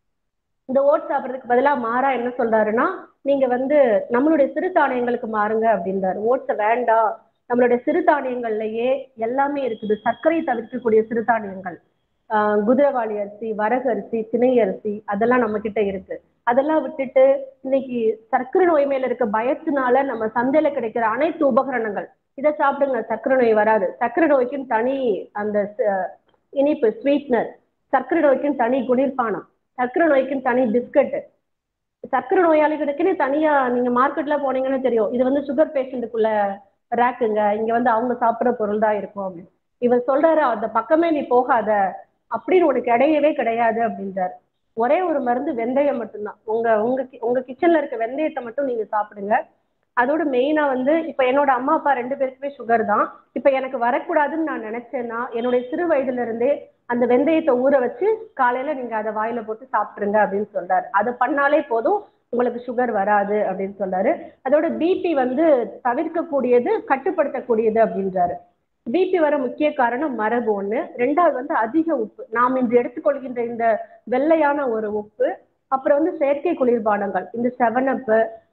இந்த ஓட்ஸ் சாப்பிட்றதுக்கு பதிலா மாறா என்ன சொல்றாருன்னா நீங்க வந்து நம்மளுடைய சிறுதானியங்களுக்கு மாறுங்க அப்படின்றாரு ஓட்ஸை வேண்டாம் நம்மளுடைய சிறுதானியங்கள்லயே எல்லாமே இருக்குது சர்க்கரை தவிர்க்கக்கூடிய சிறுதானியங்கள் ஆஹ் குதிரவாளி அரிசி வரகு அரிசி திணை அரிசி அதெல்லாம் நம்ம கிட்ட இருக்கு அதெல்லாம் விட்டுட்டு இன்னைக்கு சர்க்கரை நோய் மேல இருக்க பயத்தினால நம்ம சந்தையில கிடைக்கிற அனைத்து உபகரணங்கள் இதை சாப்பிடுங்க சர்க்கரை நோய் வராது சர்க்கரை நோய்க்குன்னு தனி அந்த ச- இனிப்பு ஸ்வீட்னர் சர்க்கரை நோய்க்குன்னு தனி குளிர்பானம் சர்க்கரை நோய்க்குன்னு தனி பிஸ்கட் சர்க்கரை நோயாளிகளுக்குன்னு தனியா நீங்க மார்க்கெட்ல போனீங்கன்னு தெரியும் இது வந்து சுகர் பேஷண்ட்டுக்குள்ள ரேக்குங்க இங்க வந்து அவங்க சாப்பிடுற பொருள் தான் இருக்கும் அப்படின்னு இவர் சொல்றாரு அந்த பக்கமே நீ போகாத அப்படின்னு உனக்கு கிடையவே கிடையாது அப்படின்றாரு ஒரே ஒரு மருந்து வெந்தயம் மட்டும்தான் உங்க உங்க கி- உங்க கிச்சன்ல இருக்க வெந்தயத்தை மட்டும் நீங்க சாப்பிடுங்க அதோட மெயினா வந்து இப்ப என்னோட அம்மா அப்பா ரெண்டு பேருக்குமே சுகர் தான் இப்ப எனக்கு வரக்கூடாதுன்னு நான் நினைச்சேன்னா என்னுடைய சிறு வயதுல இருந்தே அந்த வெந்தயத்தை ஊற வச்சு காலையில நீங்க அதை வாயில போட்டு சாப்பிட்டுருங்க அப்படின்னு சொல்றாரு அதை பண்ணாலே போதும் உங்களுக்கு சுகர் வராது அப்படின்னு சொல்றாரு அதோட பிபி வந்து தவிர்க்கக்கூடியது கட்டுப்படுத்தக்கூடியது அப்படின்றாரு பிபி வர முக்கிய காரணம் மரபு ஒண்ணு ரெண்டாவது வந்து அதிக உப்பு நாம் இன்று எடுத்துக்கொள்கின்ற இந்த வெள்ளையான ஒரு உப்பு அப்புறம் வந்து செயற்கை குளிர்பானங்கள் இந்த செவனப்பு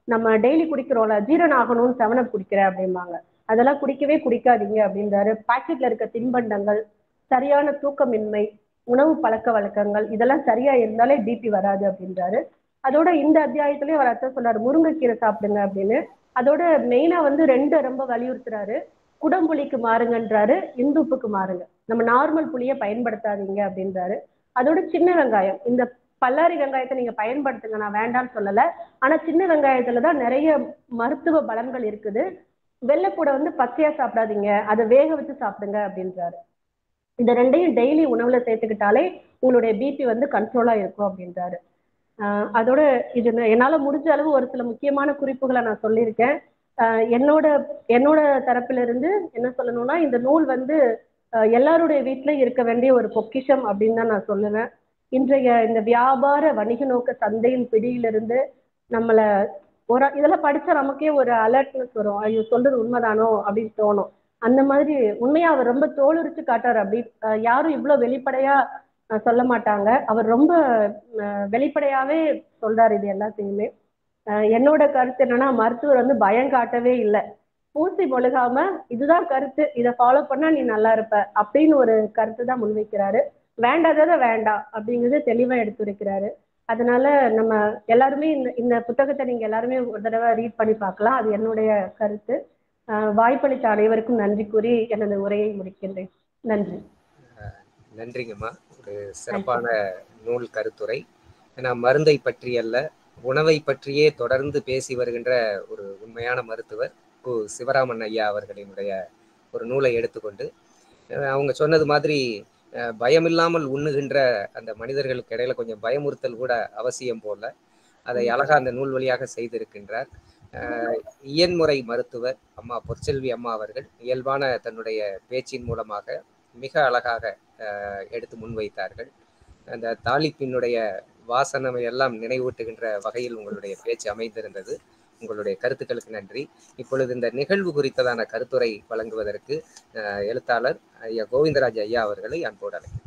நம்ம டெய்லி குடிக்கிறோம்ல ஜீரணம் ஆகணும்னு செவனப் குடிக்கிறேன் அப்படிம்பாங்க அதெல்லாம் குடிக்கவே குடிக்காதீங்க அப்படின்றாரு பாக்கெட்ல இருக்க தின்பண்டங்கள் சரியான தூக்கமின்மை உணவு பழக்க வழக்கங்கள் இதெல்லாம் சரியா இருந்தாலே பிபி வராது அப்படின்றாரு அதோட இந்த அத்தியாயத்திலயும் அவர் அர்த்தம் சொல்றாரு முருங்கைக்கீரை சாப்பிடுங்க அப்படின்னு அதோட மெயினா வந்து ரெண்டு ரொம்ப வலியுறுத்துறாரு குடம்புளிக்கு மாறுங்கன்றாரு இந்துப்புக்கு மாறுங்க நம்ம நார்மல் புளியை பயன்படுத்தாதீங்க அப்படின்றாரு அதோட சின்ன வெங்காயம் இந்த பல்லாரி வெங்காயத்தை நீங்க பயன்படுத்துங்க நான் வேண்டாம்னு சொல்லல ஆனா சின்ன வெங்காயத்துல தான் நிறைய மருத்துவ பலன்கள் இருக்குது வெள்ளைப்பூடை வந்து பச்சையா சாப்பிடாதீங்க அதை வேக வச்சு சாப்பிடுங்க அப்படின்றாரு இந்த ரெண்டையும் டெய்லி உணவுல சேர்த்துக்கிட்டாலே உங்களுடைய பிபி வந்து கண்ட்ரோலா இருக்கும் அப்படின்றாரு ஆஹ் அதோட இது நான் என்னால முடிஞ்ச அளவு ஒரு சில முக்கியமான குறிப்புகளை நான் சொல்லியிருக்கேன் ஆஹ் என்னோட என்னோட தரப்பில இருந்து என்ன சொல்லணும்னா இந்த நூல் வந்து ஆஹ் எல்லாருடைய வீட்லயும் இருக்க வேண்டிய ஒரு பொக்கிஷம் அப்படின்னு தான் நான் சொல்லுவேன் இன்றைய இந்த வியாபார வணிக நோக்க சந்தையின் பிடியிலிருந்து நம்மள ஒரு இதெல்லாம் படிச்சா நமக்கே ஒரு அலர்ட்னஸ் வரும் ஐயோ சொல்றது உண்மைதானோ அப்படின்னு தோணும் அந்த மாதிரி உண்மையா அவர் ரொம்ப தோலுரிச்சு காட்டார் அப்படி ஆஹ் யாரும் இவ்வளவு வெளிப்படையா ஆஹ் சொல்ல மாட்டாங்க அவர் ரொம்ப ஆஹ் வெளிப்படையாவே சொல்றாரு இது எல்லாத்தையுமே ஆஹ் என்னோட கருத்து என்னன்னா மருத்துவர் வந்து பயம் காட்டவே இல்லை ஊசி மொழுகாம இதுதான் கருத்து இதை ஃபாலோ பண்ணா நீ நல்லா இருப்ப அப்படின்னு ஒரு கருத்து தான் முன்வைக்கிறாரு வேண்டாததை வேண்டாம் அப்படிங்கிறது தெளிவா எடுத்துரைக்கிறாரு அதனால நம்ம எல்லாருமே இந்த இந்த புத்தகத்தை நீங்க எல்லாருமே ஒரு தடவை ரீட் பண்ணி பார்க்கலாம் அது என்னுடைய கருத்து ஆஹ் வாய்ப்பளித்த அனைவருக்கும் நன்றி கூறி எனது உரையை முடிக்கின்றேன் நன்றி நன்றிங்கம்மா ஒரு சிறப்பான நூல் கருத்துரை ஏன்னா மருந்தை பற்றி அல்ல உணவை பற்றியே தொடர்ந்து பேசி வருகின்ற ஒரு உண்மையான மருத்துவர் கு சிவராமன் ஐயா அவர்களினுடைய ஒரு நூலை எடுத்துக்கொண்டு அஹ் அவங்க சொன்னது மாதிரி அஹ் பயமில்லாமல் உண்ணுகின்ற அந்த மனிதர்களுக்கு இடையில கொஞ்சம் பயமுறுத்தல் கூட அவசியம் போல அதை அழகா அந்த நூல் வழியாக செய்திருக்கின்றார் அஹ் இயன்முறை மருத்துவர் அம்மா பொற்செல்வி அம்மா அவர்கள் இயல்பான தன்னுடைய பேச்சின் மூலமாக மிக அழகாக அஹ் எடுத்து முன்வைத்தார்கள் அந்த தாலிப்பினுடைய வாசனம் எல்லாம் நினைவூட்டுகின்ற வகையில் உங்களுடைய பேச்சு அமைந்திருந்தது உங்களுடைய கருத்துக்களுக்கு நன்றி இப்பொழுது இந்த நிகழ்வு குறித்ததான கருத்துரை வழங்குவதற்கு அஹ், எழுத்தாளர் ஐயா கோவிந்தராஜ் ஐயா அவர்களை அன்போடு அழைக்கிறேன்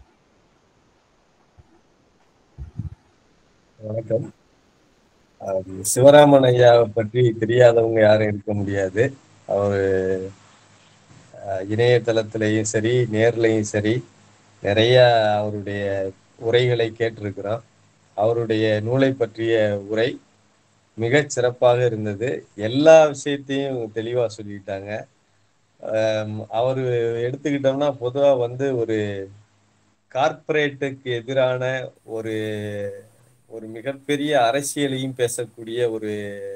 வணக்கம் ஆம், சிவராமன் ஐயாவை பற்றி தெரியாதவங்க யாரும் இருக்க முடியாது அவர் இணையதளத்திலையும் சரி நேர்லையும் சரி நிறைய அவருடைய உரைகளை கேட்டிருக்கிறோம் அவருடைய நூலை பற்றிய உரை மிகச் சிறப்பாக இருந்தது எல்லா விஷயத்தையும் தெளிவா சொல்லிட்டாங்க ஆம், அவர் எடுத்துக்கிட்டோம்னா பொதுவா வந்து ஒரு கார்ப்பரேட்டுக்கு எதிரான ஒரு ஒரு மிகப்பெரிய அரசியலையும் பேசக்கூடிய ஒரு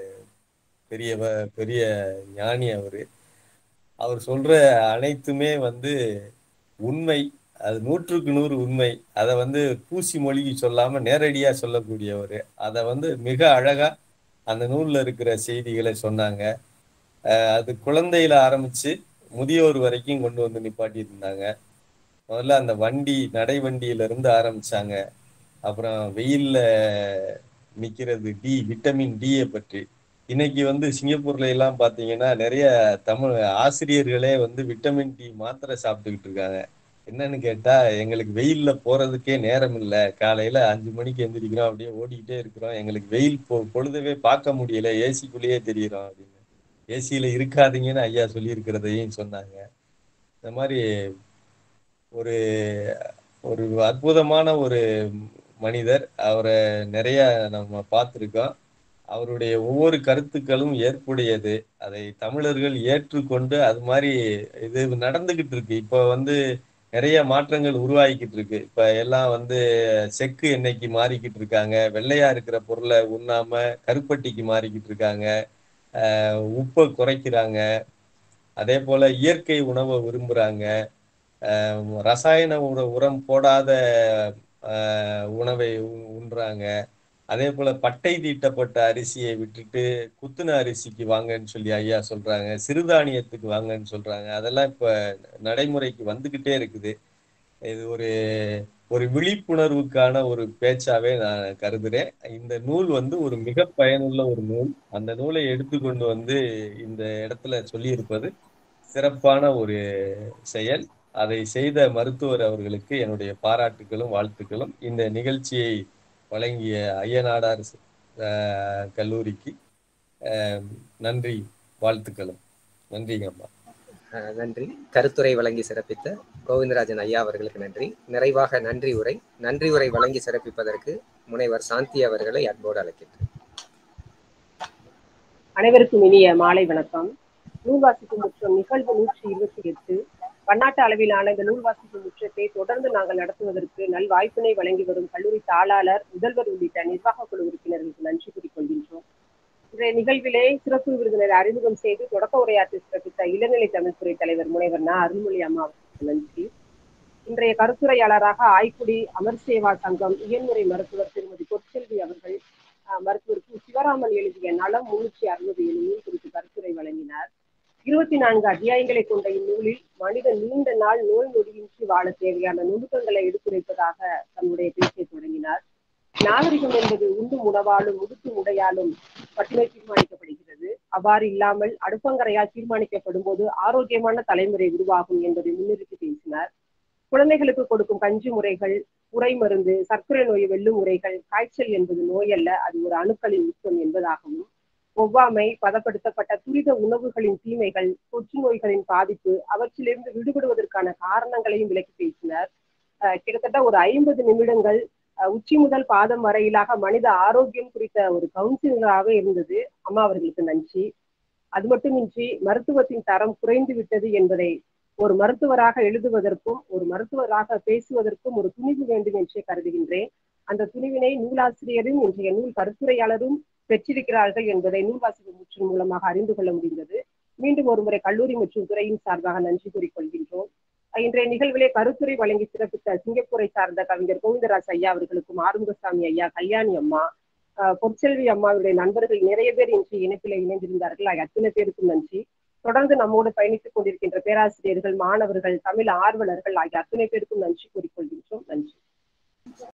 பெரிய பெரிய ஞானி அவரு அவர் சொல்ற அனைத்துமே வந்து உண்மை அது நூற்றுக்கு நூறு உண்மை அதை வந்து பூசி மொழிகி சொல்லாம நேரடியா சொல்லக்கூடியவர் அதை வந்து மிக அழகா அந்த நூல்ல இருக்கிற செய்திகளை சொன்னாங்க அஹ் அது குழந்தையில ஆரம்பிச்சு முதியோர் வரைக்கும் கொண்டு வந்து நிப்பாட்டி இருந்தாங்க முதல்ல அந்த வண்டி நடை வண்டியில இருந்து ஆரம்பிச்சாங்க அப்புறம் வெயில்ல நிக்கிறது டி விட்டமின் டியை பற்றி இன்னைக்கு வந்து சிங்கப்பூர்ல எல்லாம் பாத்தீங்கன்னா நிறைய தமிழ் ஆசிரியர்களே வந்து விட்டமின் டி மாத்திரை சாப்பிட்டுக்கிட்டு இருக்காங்க என்னன்னு கேட்டா எங்களுக்கு வெயில்ல போறதுக்கே நேரம் இல்லை காலையில அஞ்சு மணிக்கு எந்திரிக்கிறோம் அப்படியே ஓடிக்கிட்டே இருக்கிறோம் எங்களுக்கு வெயில் பொ பொழுதவே பார்க்க முடியல ஏசிக்குள்ளேயே தெரியுறோம் அப்படின்னு ஏசியில இருக்காதீங்கன்னு ஐயா சொல்லியிருக்கிறதையும் சொன்னாங்க இந்த மாதிரி ஒரு ஒரு அற்புதமான ஒரு மனிதர் அவரை நிறைய நம்ம பார்த்துருக்கோம் அவருடைய ஒவ்வொரு கருத்துக்களும் ஏற்புடையது அதை தமிழர்கள் ஏற்றுக்கொண்டு அது மாதிரி இது நடந்துகிட்டு இருக்கு இப்போ வந்து நிறைய மாற்றங்கள் உருவாகிக்கிட்டு இருக்கு இப்ப எல்லாம் வந்து செக்கு எண்ணெய்க்கு மாறிக்கிட்டு இருக்காங்க வெள்ளையா இருக்கிற பொருளை உண்ணாம கருப்பட்டிக்கு மாறிக்கிட்டு இருக்காங்க ஆஹ் உப்பை குறைக்கிறாங்க அதே போல இயற்கை உணவை விரும்புறாங்க ஆஹ் ரசாயன உர உரம் போடாத ஆஹ் உணவை உ- உண்றாங்க அதே போல பட்டை தீட்டப்பட்ட அரிசியை விட்டுட்டு குத்துன அரிசிக்கு வாங்கன்னு சொல்லி ஐயா சொல்றாங்க சிறுதானியத்துக்கு வாங்கன்னு சொல்றாங்க அதெல்லாம் இப்ப நடைமுறைக்கு வந்துகிட்டே இருக்குது இது ஒரு ஒரு விழிப்புணர்வுக்கான ஒரு பேச்சாவே நான் கருதுறேன் இந்த நூல் வந்து ஒரு மிக பயனுள்ள ஒரு நூல் அந்த நூலை எடுத்துக்கொண்டு வந்து இந்த இடத்துல சொல்லியிருப்பது சிறப்பான ஒரு செயல் அதை செய்த மருத்துவர் அவர்களுக்கு என்னுடைய பாராட்டுகளும் வாழ்த்துக்களும் இந்த நிகழ்ச்சியை வழங்கிய ஐயனாடார் அஹ், கல்லூரிக்கு அஹ், நன்றி வாழ்த்துக்களும் நன்றிங்க அம்மா அஹ் நன்றி கருத்துரை வழங்கி சிறப்பித்த கோவிந்தராஜன் ஐயா அவர்களுக்கு நன்றி நிறைவாக நன்றி உரை நன்றி உரை வழங்கி சிறப்பிப்பதற்கு முனைவர் சாந்தி அவர்களை அன்போடு அழைக்கின்றேன் அனைவருக்கும் இனிய மாலை வணக்கம் நூல் வாசிப்பு முற்றம் நிகழ்வு நூற்றி இருபத்தி எட்டு பன்னாட்டு அளவிலான இந்த நூல் வாசிப்பு முற்றத்தை தொடர்ந்து நாங்கள் நடத்துவதற்கு நல் வாய்ப்பினை வழங்கி வரும் கல்லூரி தாளாளர் முதல்வர் உள்ளிட்ட நிர்வாக குழு உறுப்பினர்களுக்கு நன்றி கூறிக்கொள்கின்றோம் இன்றைய நிகழ்விலே சிறப்பு விருந்தினரை அறிமுகம் செய்து தொடக்க உரையாற்றி சிறப்பித்த இளநிலை தமிழ்துறை தலைவர் முனைவர் நா அருள்மொழி அம்மா அவர்களுக்கு நன்றி இன்றைய கருத்துரையாளராக ஆய்க்குடி அமர் சேவா சங்கம் இயன்முறை மருத்துவர் திருமதி பொற்செல்வி அவர்கள் அஹ், மருத்துவர் கு. சிவராமன் எழுதிய நலம் முன்னூற்றி அறுபது எனும் குறித்து கருத்துரை வழங்கினார் இருபத்தி நான்கு அத்தியாயங்களை கொண்ட இந்நூலில் மனிதன் நீண்ட நாள் நோய் நொடியின்றி வாழ தேவையான நுணுக்கங்களை எடுத்துரைப்பதாக தன்னுடைய பேச்சை தொடங்கினார் நாகரிகம் என்பது உண்டும் உணவாலும் உடுத்தும் உடையாலும் மட்டுமே தீர்மானிக்கப்படுகிறது அவ்வாறு இல்லாமல் அடுப்பங்கரையால் தீர்மானிக்கப்படும் போது ஆரோக்கியமான தலைமுறை உருவாகும் என்பதை முன்னிறுத்தி பேசினார் குழந்தைகளுக்கு கொடுக்கும் கஞ்சி முறைகள் உரை மருந்து சர்க்கரை நோயை வெல்லும் முறைகள் காய்ச்சல் என்பது நோய் அல்ல அது ஒரு அணுக்களின் உச்சம் என்பதாகவும் ஒவ்வாமை பதப்படுத்தப்பட்ட துரித உணவுகளின் தீமைகள் தொற்று நோய்களின் பாதிப்பு அவற்றிலிருந்து விடுபடுவதற்கான காரணங்களையும் விளக்கி பேசினார் அஹ் கிட்டத்தட்ட ஒரு ஐம்பது நிமிடங்கள் அஹ் உச்சி முதல் பாதம் வரையிலாக மனித ஆரோக்கியம் குறித்த ஒரு கவுன்சிலராக இருந்தது அம்மா அவர்களுக்கு நன்றி அது மட்டுமின்றி மருத்துவத்தின் தரம் குறைந்து விட்டது என்பதை ஒரு மருத்துவராக எழுதுவதற்கும் ஒரு மருத்துவராக பேசுவதற்கும் ஒரு துணிவு வேண்டும் என்றே கருதுகின்றேன் அந்த துணிவினை நூலாசிரியரும் இன்றைய நூல் கருத்துரையாளரும் பெற்றிருக்கிறார்கள் என்பதை நூல் வாசிப்பு முற்றின் மூலமாக அறிந்து கொள்ள முடிந்தது மீண்டும் ஒருமுறை கல்லூரி மற்றும் துறையின் சார்பாக நன்றி கூறிக்கொள்கின்றோம் இன்றைய நிகழ்விலே கருத்துரை வழங்கி சிறப்பித்த சிங்கப்பூரை சார்ந்த கவிஞர் கோவிந்தராஜ் ஐயா அவர்களுக்கும் ஆறுமுகசாமி ஐயா கல்யாணி அம்மா அஹ் பொற்செல்வி அம்மாவுடைய நண்பர்கள் நிறைய பேர் இன்று இணைப்பில் இணைந்திருந்தார்கள் ஆகிய அத்தனை பேருக்கும் நன்றி தொடர்ந்து நம்மோடு பயணித்துக் கொண்டிருக்கின்ற பேராசிரியர்கள் மாணவர்கள் தமிழ் ஆர்வலர்கள் ஆகிய அத்தனை பேருக்கும் நன்றி கூறிக்கொள்கின்றோம் நன்றி